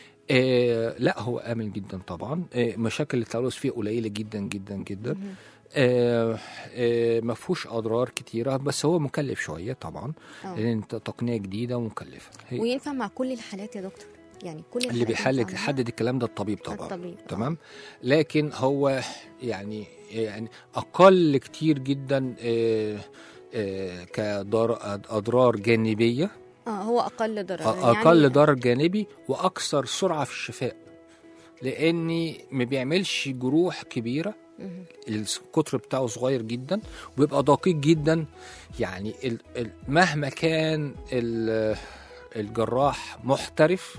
آه لا هو امن جدا طبعا آه مشاكل التلوث فيه قليله جدا جدا جدا مهم. آه آه ما فيهوش اضرار كتيره بس هو مكلف شويه طبعا آه. لان انت تقنيه جديده ومكلفه هي وينفع مع كل الحالات يا دكتور يعني كل اللي الحالات بيحلل ينفع معاها؟ يحدد الكلام ده الطبيب طبعا الطبيب آه. تمام لكن هو يعني يعني اقل كتير جدا آه، آه، كاضرار جانبيه اه هو اقل ضرر اقل ضرر جانبي واكثر سرعه في الشفاء لاني ما بيعملش جروح كبيره مهم. القطر بتاعه صغير جدا وبيبقى دقيق جدا يعني ال ال مهما كان ال الجراح محترف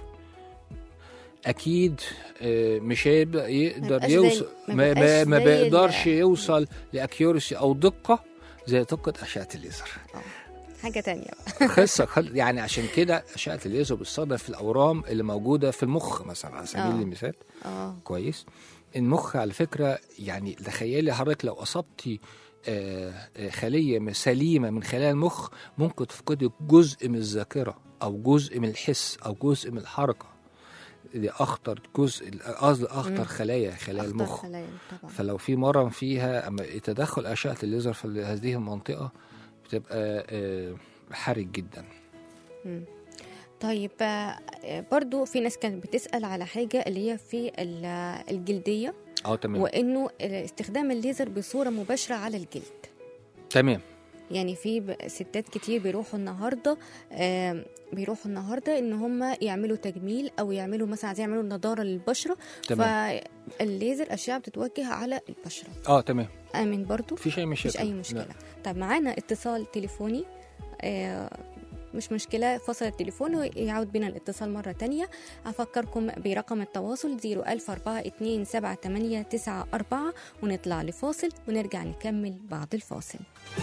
اكيد آه، مش هيبقى يقدر يبقاش زي- يوصل ما ما, ما, يبقاش ما زي بيقدرش ال- يوصل لاكيورسي او دقه زي دقه اشعه الليزر حاجه تانية بقى قصه خل... يعني عشان كده اشعه الليزر بتستخدم في الاورام اللي موجوده في المخ مثلا على سبيل آه. المثال اه كويس المخ على فكره يعني تخيلي حضرتك لو اصبتي آه، آه، خليه سليمه من خلايا المخ ممكن تفقدي جزء من الذاكره او جزء من الحس او جزء من الحركه دي اخطر جزء قصدي اخطر مم. خلايا خلايا أخطر المخ خلايا طبعا فلو في مرض فيها اما تدخل اشعه الليزر في هذه المنطقه بتبقى آه، حرج جدا طيب آه، برضو في ناس كانت بتسأل على حاجة اللي هي في ال- الجلدية اه تمام وإنه استخدام الليزر بصورة مباشرة على الجلد تمام يعني في ب- ستات كتير بيروحوا النهارده آم، بيروحوا النهارده ان هم يعملوا تجميل او يعملوا مثلا عايزين يعملوا نضاره للبشره تمام فالليزر اشعه بتتوجه على البشره اه تمام امن برضو مفيش اي مشكله مفيش اي مشكله طب معانا اتصال تليفوني آه، مش مشكلة فصل التليفون ويعود بنا الاتصال مرة تانية أفكركم برقم التواصل 010427894 ونطلع لفاصل ونرجع نكمل بعد الفاصل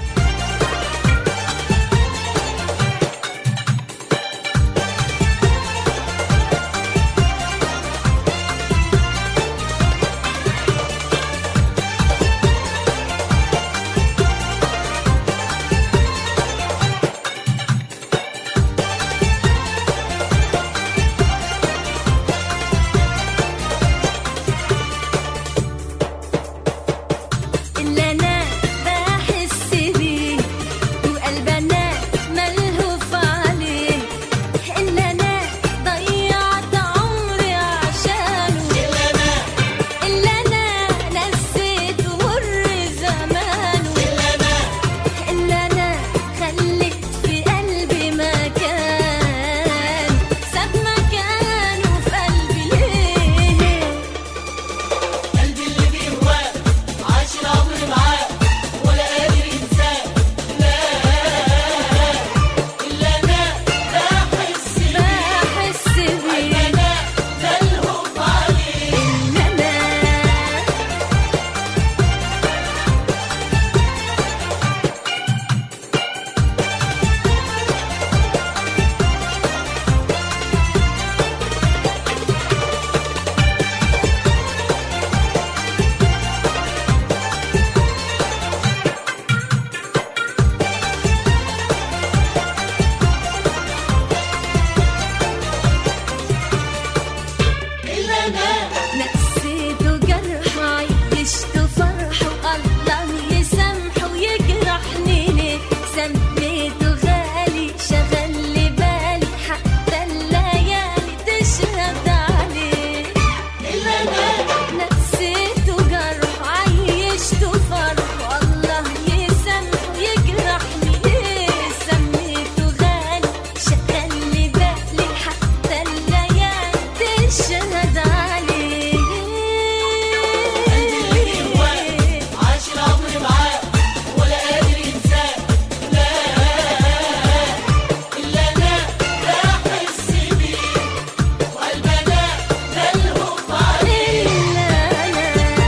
اللي انا بحس بيه وقلبنا ملهوف عليه اللي انا ضيعت عمري عشانه اللي انا اللي انا نسيت مر زمانه اللي انا اللي انا خليت في قلبي مكان ساب مكانه في قلبي ليه قلبي اللي فيه هواه عاش العمر معاه ولا قادر ينساه لا إلا أنا بحس بحس بيه أنا ملهوف عليه إن أنا نسيته جرح عيشته فرح والله يسامحه ويجرحني ليه سميته غالي شغل لي بالي حتى الليالي تشهد عليه نسيته جرح عيشته فرح والله يسامحه ويجرحني ليه سميته غالي شغل لي بالي حتى الليالي تشهد عليه عاش العمر معاه ولا قادر ينساه لا إلا أنا بحس بيه وقلبنا ملهوف عليه إلا أنا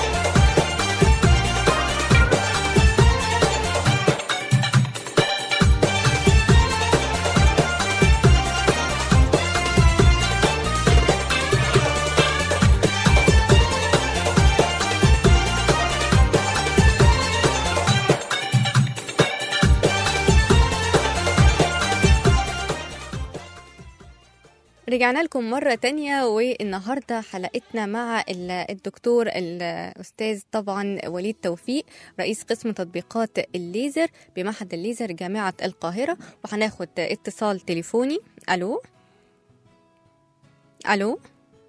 رجعنا لكم مرة تانية والنهاردة حلقتنا مع ال- الدكتور الأستاذ طبعا وليد توفيق رئيس قسم تطبيقات الليزر بمعهد الليزر جامعة القاهرة وهناخد اتصال تليفوني ألو ألو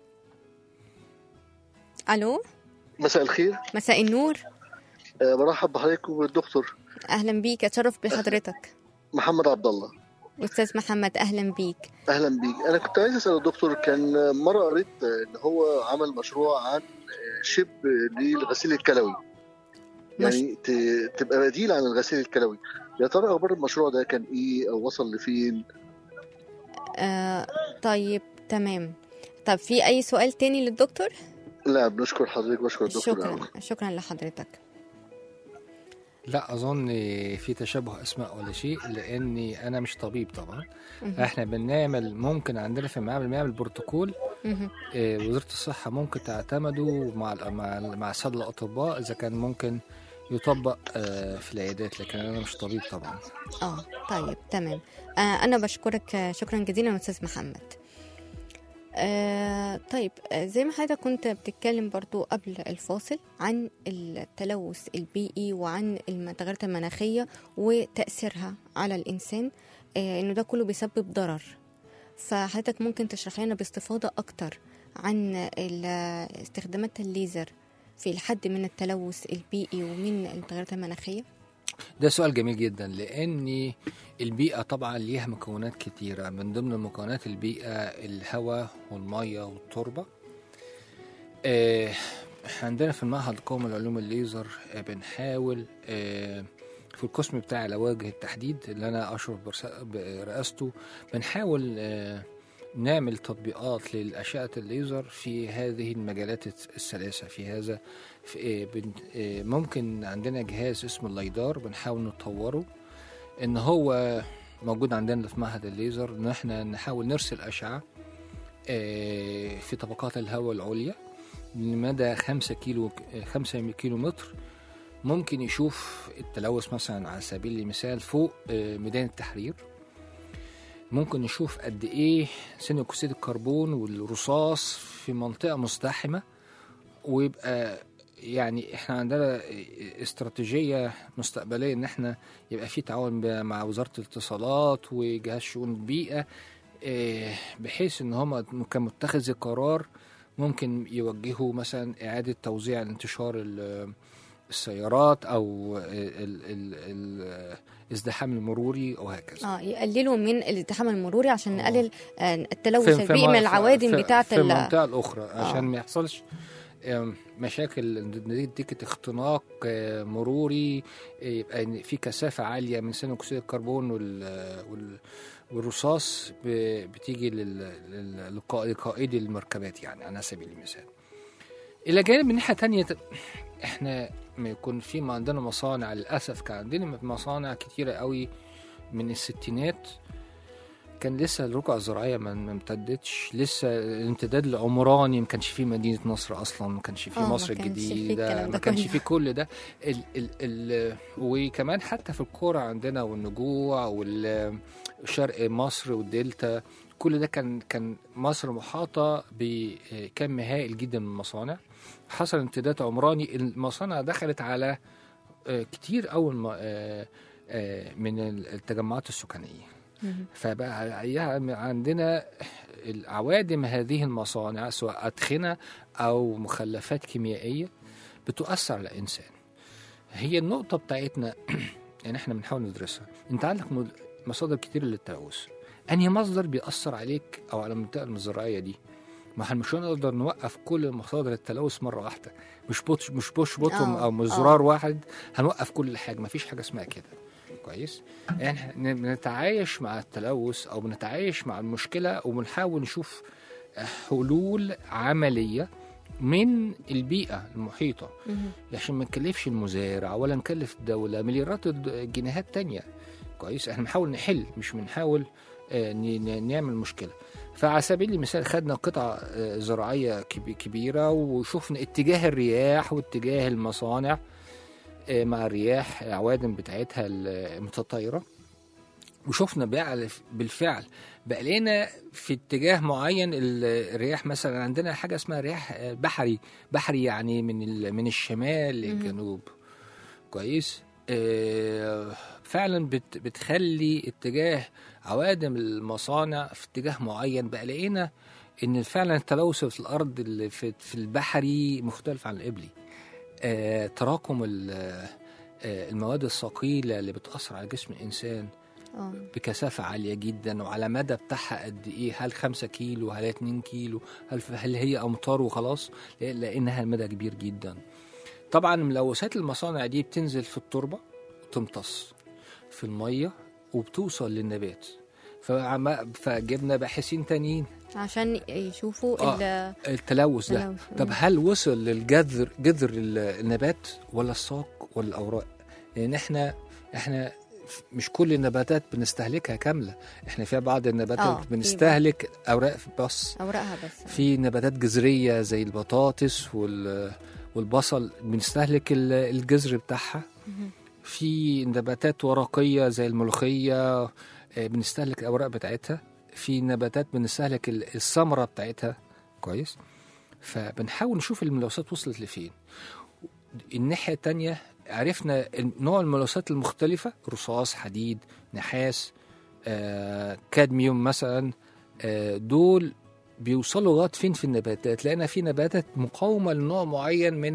ألو مساء الخير مساء النور أه برحب بحضرتك وبالدكتور أهلا بيك أتشرف بحضرتك محمد عبد الله استاذ محمد اهلا بيك اهلا بيك انا كنت عايز اسال الدكتور كان مره قريت ان هو عمل مشروع عن شيب للغسيل الكلوي يعني ت- تبقى بديل عن الغسيل الكلوي يا ترى اخبار المشروع ده كان ايه او وصل لفين آه طيب تمام طب في اي سؤال تاني للدكتور لا بنشكر حضرتك بشكر الدكتور شكرا أوي. شكرا لحضرتك لا اظن في تشابه اسماء ولا شيء لاني انا مش طبيب طبعا مهم. احنا بنعمل ممكن عندنا في المعامل بنعمل بروتوكول مهم. آه، وزاره الصحه ممكن تعتمده مع ال- مع ال- مع الساده الاطباء اذا كان ممكن يطبق آه، في العيادات لكن انا مش طبيب طبعا اه طيب تمام آه انا بشكرك آه، شكرا جزيلا استاذ محمد آه طيب آه زي ما حضرتك كنت بتتكلم برضو قبل الفاصل عن التلوث البيئي وعن التغيرات المناخية وتأثيرها على الإنسان آه إنه ده كله بيسبب ضرر فحضرتك ممكن تشرح لنا باستفاضة أكتر عن ال- استخدامات الليزر في الحد من التلوث البيئي ومن التغيرات المناخية ده سؤال جميل جدا لان البيئه طبعا ليها مكونات كتيره من ضمن مكونات البيئه الهواء والميه والتربه آه، احنا عندنا في المعهد القومي لعلوم الليزر آه، بنحاول آه، في القسم بتاع على وجه التحديد اللي انا اشرف برس- برئاسته بنحاول آه، نعمل تطبيقات للأشعة الليزر في هذه المجالات الثلاثة في هذا في آه، بن- آه، ممكن عندنا جهاز اسمه اللايدار بنحاول نطوره ان هو موجود عندنا في معهد الليزر ان احنا نحاول نرسل أشعة آه، في طبقات الهواء العليا لمدى خمسة كيلو خمسة كيلو متر ممكن يشوف التلوث مثلا على سبيل المثال فوق آه، ميدان التحرير ممكن نشوف قد ايه ثاني اكسيد الكربون والرصاص في منطقه مزدحمه ويبقى يعني احنا عندنا استراتيجيه مستقبليه ان احنا يبقى في تعاون ب- مع وزاره الاتصالات وجهاز شؤون البيئه آه، بحيث ان هم كمتخذي قرار ممكن يوجهوا مثلا اعاده توزيع انتشار ال- السيارات او ال- ال- ال- الازدحام المروري او هكذا اه يقللوا من الازدحام المروري عشان آه. نقلل آه، التلوث في- في البيئي م- من في- العوادم في- بتاعه في ال- المنطقه الاخرى عشان آه. ما يحصلش آم، مشاكل نتيجه اختناق آه، مروري آه، يبقى إن في كثافه عاليه من ثاني اكسيد الكربون وال- وال- والرصاص ب- بتيجي لل- لل- للقا- لقائدي المركبات يعني على سبيل المثال الى جانب من ناحيه تانية ت- احنا ما يكون في ما عندنا مصانع للاسف كان عندنا مصانع كتيره قوي من الستينات كان لسه الرقعة الزراعية ما ما امتدتش لسه الامتداد العمراني ما كانش فيه مدينة نصر أصلا ما كانش فيه آه، ما مصر كانش فيه الجديدة الكلام ده ما كانش كله. فيه كل ده ال ال ال وكمان حتى في القرى عندنا والنجوع والشرق مصر والدلتا كل ده كان كان مصر محاطة بكم هائل جدا من المصانع حصل امتداد عمراني المصانع دخلت على آه، كتير أول ما آه، آه، من التجمعات السكانية مهم. فبقى يعني عندنا العوادم هذه المصانع سواء أدخنة أو مخلفات كيميائية بتؤثر على الإنسان هي النقطة بتاعتنا يعني احنا بنحاول ندرسها انت عندك مد- مصادر كتير للتلوث انهي مصدر بيأثر عليك او على المنطقة الزراعية دي ما احنا مش هنقدر نوقف كل مصادر التلوث مرة واحدة مش بوتش مش بوش بوتوم آه، او مش آه. زرار واحد هنوقف كل حاجة ما فيش حاجة اسمها كده كويس يعني احنا بنتعايش مع التلوث او بنتعايش مع المشكلة وبنحاول نشوف حلول عملية من البيئة المحيطة مهم. عشان ما نكلفش المزارع ولا نكلف الدولة مليارات الجنيهات تانية كويس احنا بنحاول نحل مش بنحاول آه، ن- ن- نعمل مشكلة فعلى سبيل المثال خدنا قطعة آه، زراعية كبي- كبيرة وشفنا اتجاه الرياح واتجاه المصانع آه، مع الرياح العوادم بتاعتها المتطايرة وشفنا بقى بالفعل بقى لنا في اتجاه معين ال- الرياح مثلا عندنا حاجه اسمها رياح آه، بحري بحري يعني من ال- من الشمال للجنوب كويس آه، فعلا بت بتخلي اتجاه عوادم المصانع في اتجاه معين بقى لقينا ان فعلا التلوث في الارض اللي في في البحري مختلف عن القبلي آه، تراكم ال- آه، المواد الثقيله اللي بتاثر على جسم الانسان اه بكثافة عالية جدا وعلى مدى بتاعها قد إيه هل خمسة كيلو هل اتنين كيلو هل, هل هي أمطار وخلاص لا- لأنها مدى كبير جدا طبعا ملوثات المصانع دي بتنزل في التربة وتمتص في المية وبتوصل للنبات فعم- فجبنا باحثين تانيين عشان يشوفوا آه. ال- التلوث ده التلوث. طب مم. هل وصل للجذر جذر ال- النبات ولا الساق ولا الاوراق لان احنا احنا مش كل النباتات بنستهلكها كامله احنا في بعض آه، النباتات في بنستهلك اوراق بس اوراقها بس في نباتات جذريه زي البطاطس وال والبصل بنستهلك ال- الجذر بتاعها في نباتات ورقيه زي الملوخيه آه، بنستهلك الاوراق بتاعتها في نباتات بنستهلك ال- الثمره بتاعتها كويس فبنحاول نشوف الملوثات وصلت لفين الناحيه التانية عرفنا نوع الملوثات المختلفه رصاص حديد نحاس آه، كادميوم مثلا آه، دول بيوصلوا لغايه فين في النباتات لان في نباتات مقاومه لنوع معين من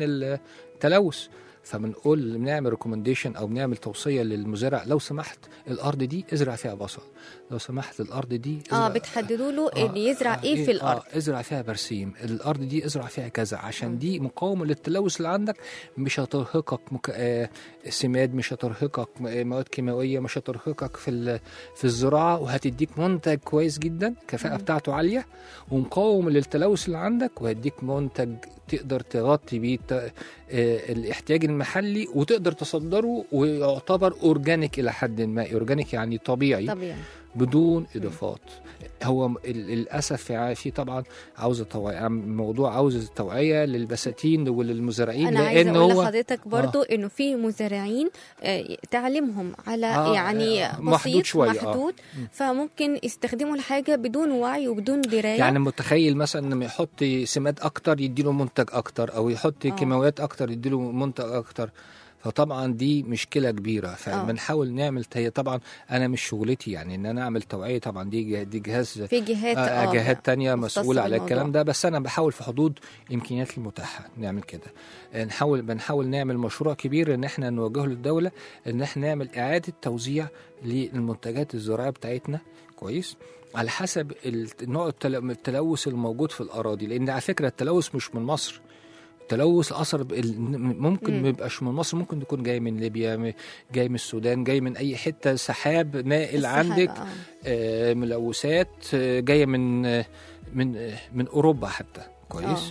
التلوث فبنقول بنعمل ريكومنديشن او بنعمل توصيه للمزارع لو سمحت الارض دي ازرع فيها بصل لو سمحت الارض دي اه ازرع- بتحددوا له آه، اللي يزرع آه، ايه في الارض اه ازرع فيها برسيم الارض دي ازرع فيها كذا عشان دي مقاومه للتلوث اللي عندك مش هترهقك مك... آه سماد مش هترهقك م- آه، مواد كيماويه مش هترهقك في ال... في الزراعه وهتديك منتج كويس جدا الكفاءه بتاعته عاليه ومقاوم للتلوث اللي عندك وهيديك منتج تقدر تغطي بيه الت- آه، الاحتياج المحلي وتقدر تصدره ويعتبر اورجانيك الى حد ما اورجانيك يعني طبيعي طبيعي بدون اضافات هو م- ال- للاسف في في طبعا عاوزه توعيه موضوع عاوز توعيه للبساتين وللمزارعين انا عايزه لان اقول هو لحضرتك برضو انه في مزارعين آه، تعليمهم على آه، يعني آه، محدود بسيط شوية، آه. محدود فممكن يستخدموا الحاجه بدون وعي وبدون درايه يعني متخيل مثلا لما يحط سماد اكتر يديله منتج اكتر او يحط آه. كيماويات اكتر يديله منتج اكتر فطبعا دي مشكله كبيره فبنحاول نعمل هي طبعا انا مش شغلتي يعني ان انا اعمل توعيه طبعا دي جه- دي جهاز في جهات آه، اه جهات تانية مختصة مسؤولة على بالموضوع. الكلام ده بس أنا بحاول في حدود الإمكانيات المتاحة نعمل كده آه، نحاول بنحاول نعمل مشروع كبير إن إحنا نوجهه للدولة إن إحنا نعمل إعادة توزيع للمنتجات الزراعية بتاعتنا كويس على حسب ال- نوع التل- التلوث الموجود في الأراضي لأن على فكرة التلوث مش من مصر التلوث اثر ب- ال- ممكن مم. ما يبقاش من مصر ممكن يكون جاي من ليبيا م- جاي من السودان جاي من اي حته سحاب نائل السحاب، عندك آه. آه، ملوثات آه، جايه من آه، من آه، من اوروبا حتى كويس آه.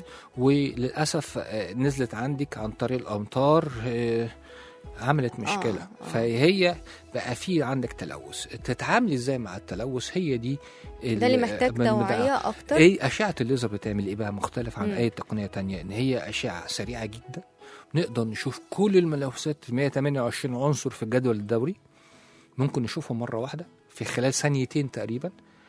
وللاسف آه، نزلت عندك عن طريق الامطار آه، عملت مشكله آه. فهي بقى في عندك تلوث تتعاملي ازاي مع التلوث هي دي ده اللي محتاج من- من- توعيه اكتر ايه اشعه الليزر بتعمل ايه بقى مختلف عن مم. اي تقنيه تانية ان هي اشعه سريعه جدا نقدر نشوف كل الملوثات 128 عنصر في الجدول الدوري ممكن نشوفهم مره واحده في خلال ثانيتين تقريبا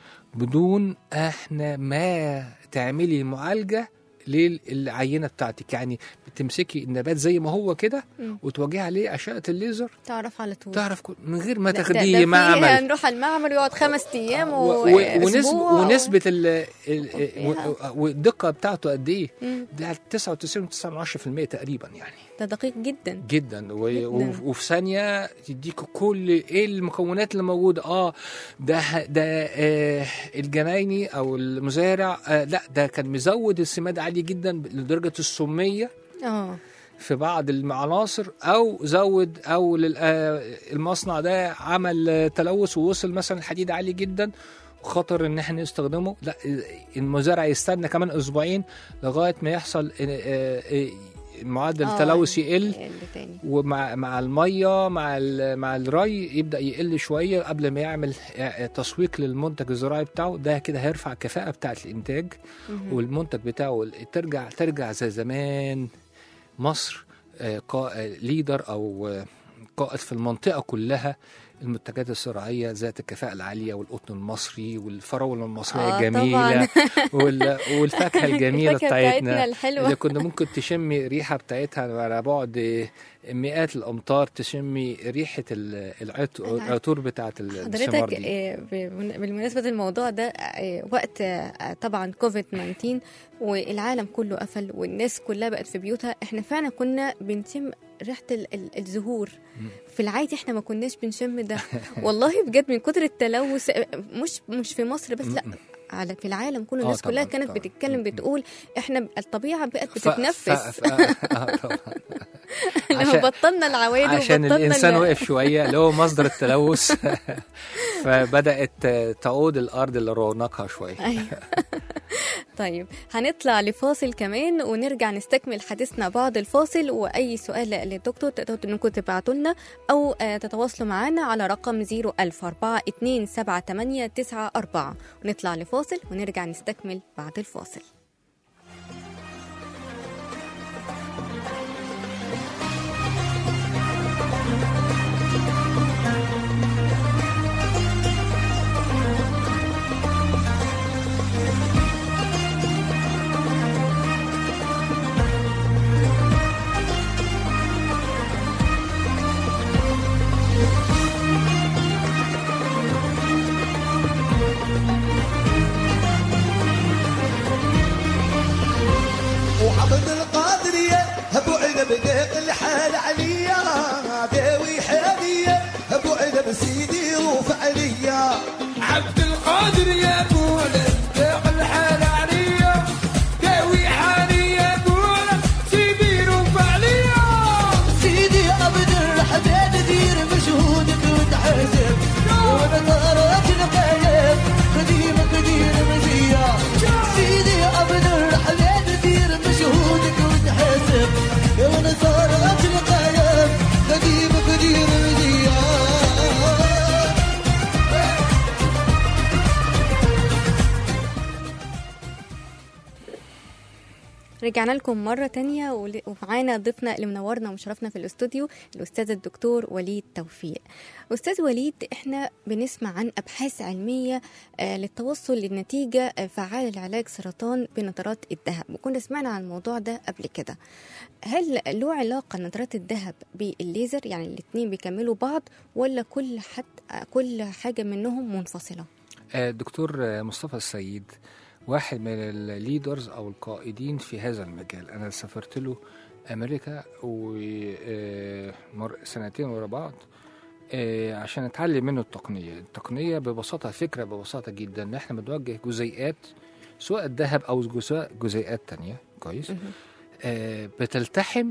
بدون احنا ما تعملي معالجه للعينه بتاعتك يعني بتمسكي النبات زي ما هو كده مم. وتوجهي عليه اشعه الليزر تعرف على طول تعرف كل- من غير ما ده- ده- ده تاخديه في معمل نروح المعمل يقعد خمس ايام و- و- ونسبة واسبوع ونسبة ال ال فيها. و- والدقة بتاعته قد ايه؟ مم. ده 99.9% تقريبا يعني ده دقيق جدا جدا و- جداً. وف- وفي ثانية تديك كل ايه المكونات اللي موجودة اه ده ه- ده آه الجنايني او المزارع آه لا ده كان مزود السماد عالي جدا لدرجة السمية اه في بعض العناصر او زود او لل- آه، المصنع ده عمل آه، تلوث ووصل مثلا الحديد عالي جدا خطر ان احنا نستخدمه لا المزارع يستنى كمان اسبوعين لغايه ما يحصل آه، آه، آه، معدل آه، التلوث يقل يقل تاني ومع مع الميه مع ال- مع الري يبدا يقل شويه قبل ما يعمل آه، تسويق للمنتج الزراعي بتاعه ده كده هيرفع الكفاءه بتاعه الانتاج مهم. والمنتج بتاعه ترجع ترجع زي زمان مصر آه، قا- آه، ليدر او آه، قائد في المنطقه كلها المنتجات الزراعيه ذات الكفاءه العاليه والقطن المصري والفراوله المصريه آه، الجميله وال- والفاكهه الجميله الفاكهة بتاعتنا بتاعتنا الحلوة. اللي كنا ممكن تشمي ريحه بتاعتها على بعد آه، مئات الامتار تشمي ريحه ال- العط- العطور بتاعت الثمار حضرتك دي آه، بمن- بالمناسبة الموضوع ده آه، وقت آه، طبعا كوفيد 19 والعالم كله قفل والناس كلها بقت في بيوتها احنا فعلا كنا بنتم ريحه ال- ال- الزهور في العادي احنا ما كناش بنشم ده والله بجد من كتر التلوث مش مش في مصر بس لا على في العالم كله آه الناس كلها طبعاً، كانت طبعاً. بتتكلم بتقول احنا الطبيعه بقت ف- ف- بتتنفس ف- آه طبعا لما عشان- بطلنا العوادي عشان وبطلنا الانسان ال- وقف شويه اللي هو مصدر التلوث فبدات تعود الارض لرونقها شويه أيوة. طيب هنطلع لفاصل كمان ونرجع نستكمل حديثنا بعد الفاصل واي سؤال للدكتور تقدروا انكم تبعتوا لنا او آه، تتواصلوا معنا على رقم 010427894 ونطلع لفاصل ونرجع نستكمل بعد الفاصل وعبد القادرية ابو عنب ديق الحال عليا داوي حالية ابو عنب سيدي وفعليا عبد القادر يا بولا داق الحال عليا داوي حالي يا بولا سيدي رفعليا سيدي عبد الحسين دير مشهودك وتحاسب ونظرات القلب قديم قدير مزيا سيدي عبد الحسين دير مشهودك وتحاسب ونظرات القلب قديم قدير مزيا رجعنا لكم مرة تانية ول- ومعانا ضيفنا اللي منورنا ومشرفنا في الاستوديو الأستاذ الدكتور وليد توفيق أستاذ وليد إحنا بنسمع عن أبحاث علمية آه، للتوصل للنتيجة آه، فعالة لعلاج سرطان بنظرات الذهب وكنا سمعنا عن الموضوع ده قبل كده هل له علاقة نظرات الذهب بالليزر يعني الاتنين بيكملوا بعض ولا كل حد آه، كل حاجة منهم منفصلة؟ آه، الدكتور آه، مصطفى السيد واحد من الليدرز او القائدين في هذا المجال انا سافرت له امريكا وسنتين ورا بعض آه، عشان اتعلم منه التقنيه التقنيه ببساطه فكره ببساطه جدا ان احنا بنوجه جزيئات سواء الذهب او جزيئات جزيئات تانية كويس آه، بتلتحم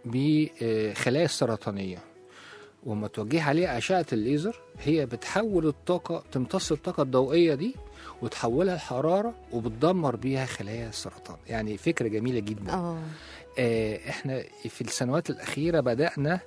بخلايا السرطانيه وما توجه عليها أشعة الليزر هي بتحول الطاقة تمتص الطاقة الضوئية دي وتحولها لحرارة وبتدمر بيها خلايا السرطان يعني فكرة جميلة جدا اه آه احنا في السنوات الأخيرة بدأنا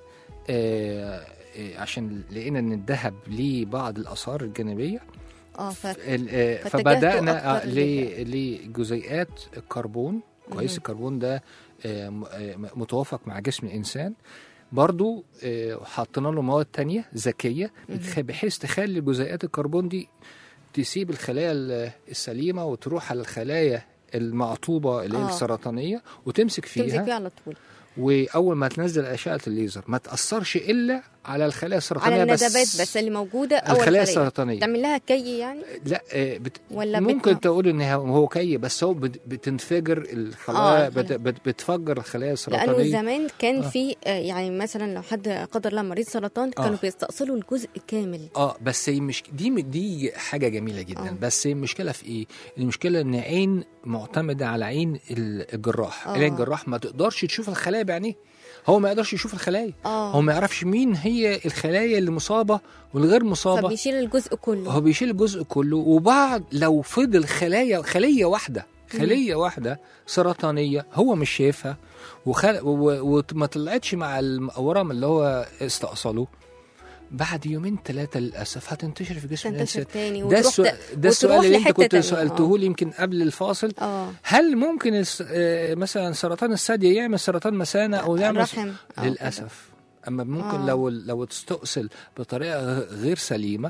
آه آه، عشان لقينا ان الذهب ليه بعض الاثار الجانبيه اه ف... ال- آه، فاتجهتوا فبدانا أكتر آه، ل- لجزيئات الكربون كويس مهم. الكربون ده آه، م- آه، متوافق مع جسم الانسان برضو آه، حطينا له مواد تانية ذكية بتخ- بحيث تخلي جزيئات الكربون دي تسيب الخلايا ال- السليمة وتروح على الخلايا المعطوبة اللي هي آه. السرطانية وتمسك فيها تمسك فيه على طول واول ما تنزل اشعه الليزر ما تاثرش الا على الخلايا السرطانيه على بس الندبات بس اللي موجوده او الخلايا الخلية. السرطانيه تعمل لها كي يعني لا آه، بت... ولا ممكن بت- تقول ان هو هو كي بس هو بت... بتنفجر آه، الخلايا بت... الخلايا. بت... بتفجر الخلايا لانه السرطانيه زمان كان آه. في آه، يعني مثلا لو حد قدر الله مريض سرطان آه. كانوا بيستأصلوا الجزء كامل اه بس هي مش دي دي حاجه جميله جدا آه. أوه. بس هي المشكله في ايه المشكله ان عين معتمده على عين ال- الجراح آه. العين الجراح ما تقدرش تشوف الخلايا بعينيه هو ما يقدرش يشوف الخلايا اه هو ما يعرفش مين هي الخلايا اللي مصابه والغير مصابه فبيشيل الجزء كله هو بيشيل الجزء كله وبعد لو فضل خلايا خليه واحده خليه واحده سرطانيه هو مش شايفها وخل... و... وما طلعتش مع الورم اللي هو استأصله بعد يومين ثلاثه للاسف هتنتشر في جسم تنتشر الانسان تاني ده وتروح السؤال ت- ده السؤال وتروح اللي انت لحتة كنت تانية. سالته آه. لي يمكن قبل الفاصل اه هل ممكن الس... آه، مثلا سرطان الثدي يعمل سرطان مثانه او يعمل الرحم أو كده. للاسف اما ممكن آه. لو لو تستؤصل بطريقه غير سليمه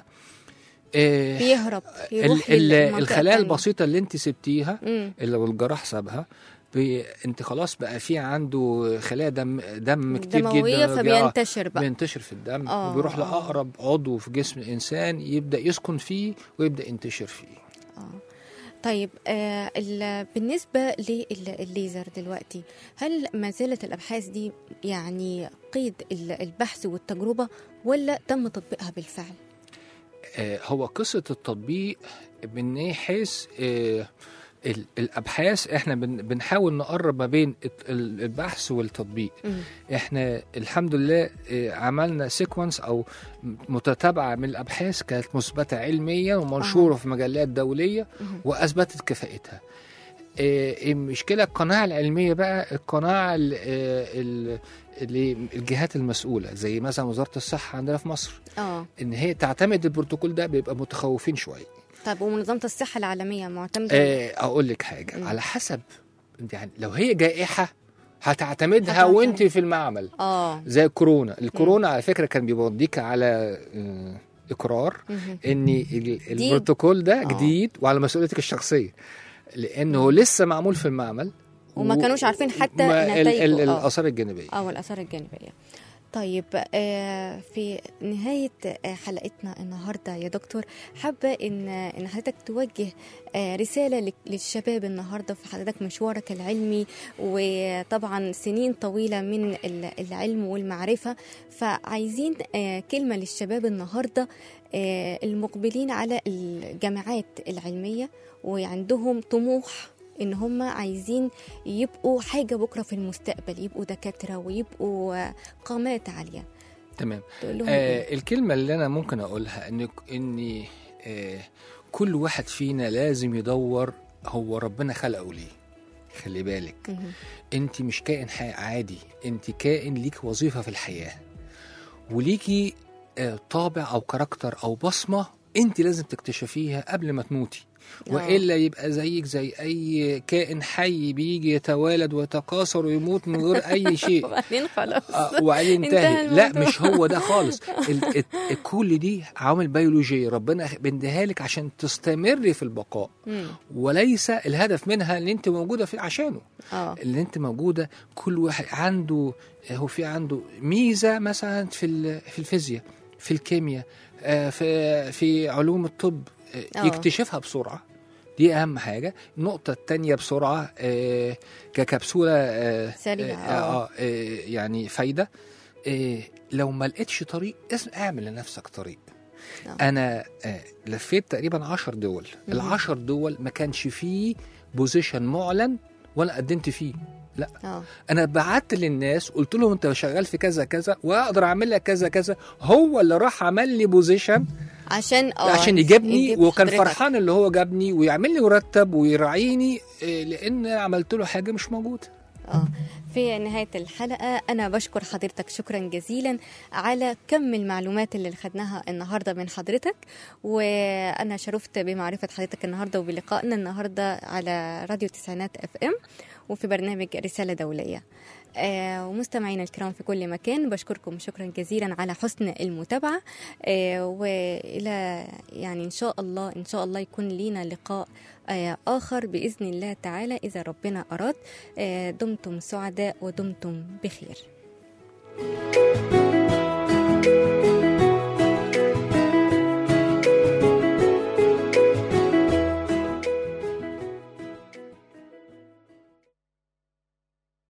آه، بيهرب يروح ال- ال- للمنطقة الخلايا التانية. البسيطه اللي انت سبتيها مم. اللي لو الجراح سابها بي انت خلاص بقى في عنده خلايا دم دم كتير دموية جدا فبينتشر بقى بينتشر في الدم آه، وبيروح آه. لاقرب عضو في جسم الانسان يبدا يسكن فيه ويبدا ينتشر فيه طيب آه ال- بالنسبة للليزر دلوقتي هل ما زالت الأبحاث دي يعني قيد ال- البحث والتجربة ولا تم تطبيقها بالفعل؟ آه، هو قصة التطبيق من حيث آه، ال- الأبحاث احنا بن- بنحاول نقرب ما بين الت- ال- البحث والتطبيق مم. احنا الحمد لله آه، عملنا سيكونس او متتابعة من الأبحاث كانت مثبتة علميا ومنشورة في مجلات دولية مهم. وأثبتت كفاءتها آه، المشكلة القناعة العلمية بقى القناعة ال- آه، ال- اللي الجهات المسؤولة زي مثلا وزارة الصحة عندنا في مصر اه ان هي تعتمد البروتوكول ده بيبقى متخوفين شويه طيب ومنظمة الصحة العالمية معتمدة آه اقول لك حاجه مم. على حسب يعني لو هي جائحه هتعتمدها هتعتمد. وانت في المعمل اه زي الكورونا الكورونا على فكره كان بيوديك على آه، اقرار مهم. ان ال- البروتوكول ده آه. جديد وعلى مسؤوليتك الشخصيه لانه لسه معمول في المعمل وما و- كانوش عارفين حتى ما ال- نتائجه. ال- آه. الاثار الجانبيه أو الآثار الجانبية طيب آه، في نهاية آه، حلقتنا النهاردة يا دكتور حابة إن إن حضرتك توجه آه، رسالة لك- للشباب النهاردة في حضرتك مشوارك العلمي وطبعا سنين طويلة من ال- العلم والمعرفة فعايزين آه، كلمة للشباب النهاردة آه، المقبلين على الجامعات العلمية وعندهم طموح ان هم عايزين يبقوا حاجه بكره في المستقبل يبقوا دكاتره ويبقوا آه، قامات عاليه تمام تقول لهم إيه؟ آه الكلمة اللي أنا ممكن أقولها إن إن آه كل واحد فينا لازم يدور هو ربنا خلقه ليه خلي بالك مهم. أنت مش كائن حي- عادي أنت كائن ليك وظيفة في الحياة وليكي آه طابع أو كاركتر أو بصمة أنت لازم تكتشفيها قبل ما تموتي آه. والا يبقى زيك زي اي كائن حي بيجي يتوالد ويتكاثر ويموت من غير اي شيء وبعدين خلاص آه، وبعدين انتهى ينتهي لا الموضوع. مش هو ده خالص ال- ال- كل دي عوامل بيولوجيه ربنا بيديها لك عشان تستمري في البقاء مم. وليس الهدف منها ان انت موجوده في عشانه اه اللي انت موجوده كل واحد عنده هو في عنده ميزه مثلا في ال- في الفيزياء في الكيمياء آه، في في علوم الطب آه، آه. يكتشفها بسرعه دي اهم حاجه النقطه الثانيه بسرعه آه، ككبسوله آه، سريعة، آه، آه. آه، آه، يعني فايده آه، لو ما لقيتش طريق اسم اعمل لنفسك طريق آه. انا آه، لفيت تقريبا عشر دول مم. العشر دول ما كانش فيه بوزيشن معلن وانا قدمت فيه لا اه انا بعت للناس قلت لهم انت شغال في كذا كذا واقدر اعمل لك كذا كذا هو اللي راح عمل لي بوزيشن عشان اه عشان يجيبني يجيب وكان حضرتك. فرحان اللي هو جابني ويعمل لي مرتب ويراعيني إيه، لان عملت له حاجه مش موجوده اه في نهاية الحلقة أنا بشكر حضرتك شكرا جزيلا على كم المعلومات اللي خدناها النهاردة من حضرتك وأنا شرفت بمعرفة حضرتك النهاردة وبلقائنا النهاردة على راديو تسعينات اف ام وفي برنامج رسالة دولية آه ومستمعينا الكرام في كل مكان بشكركم شكرا جزيلا على حسن المتابعة آه وإلى يعني إن شاء الله إن شاء الله يكون لينا لقاء آه آخر بإذن الله تعالى إذا ربنا أراد آه دمتم سعداء ودمتم بخير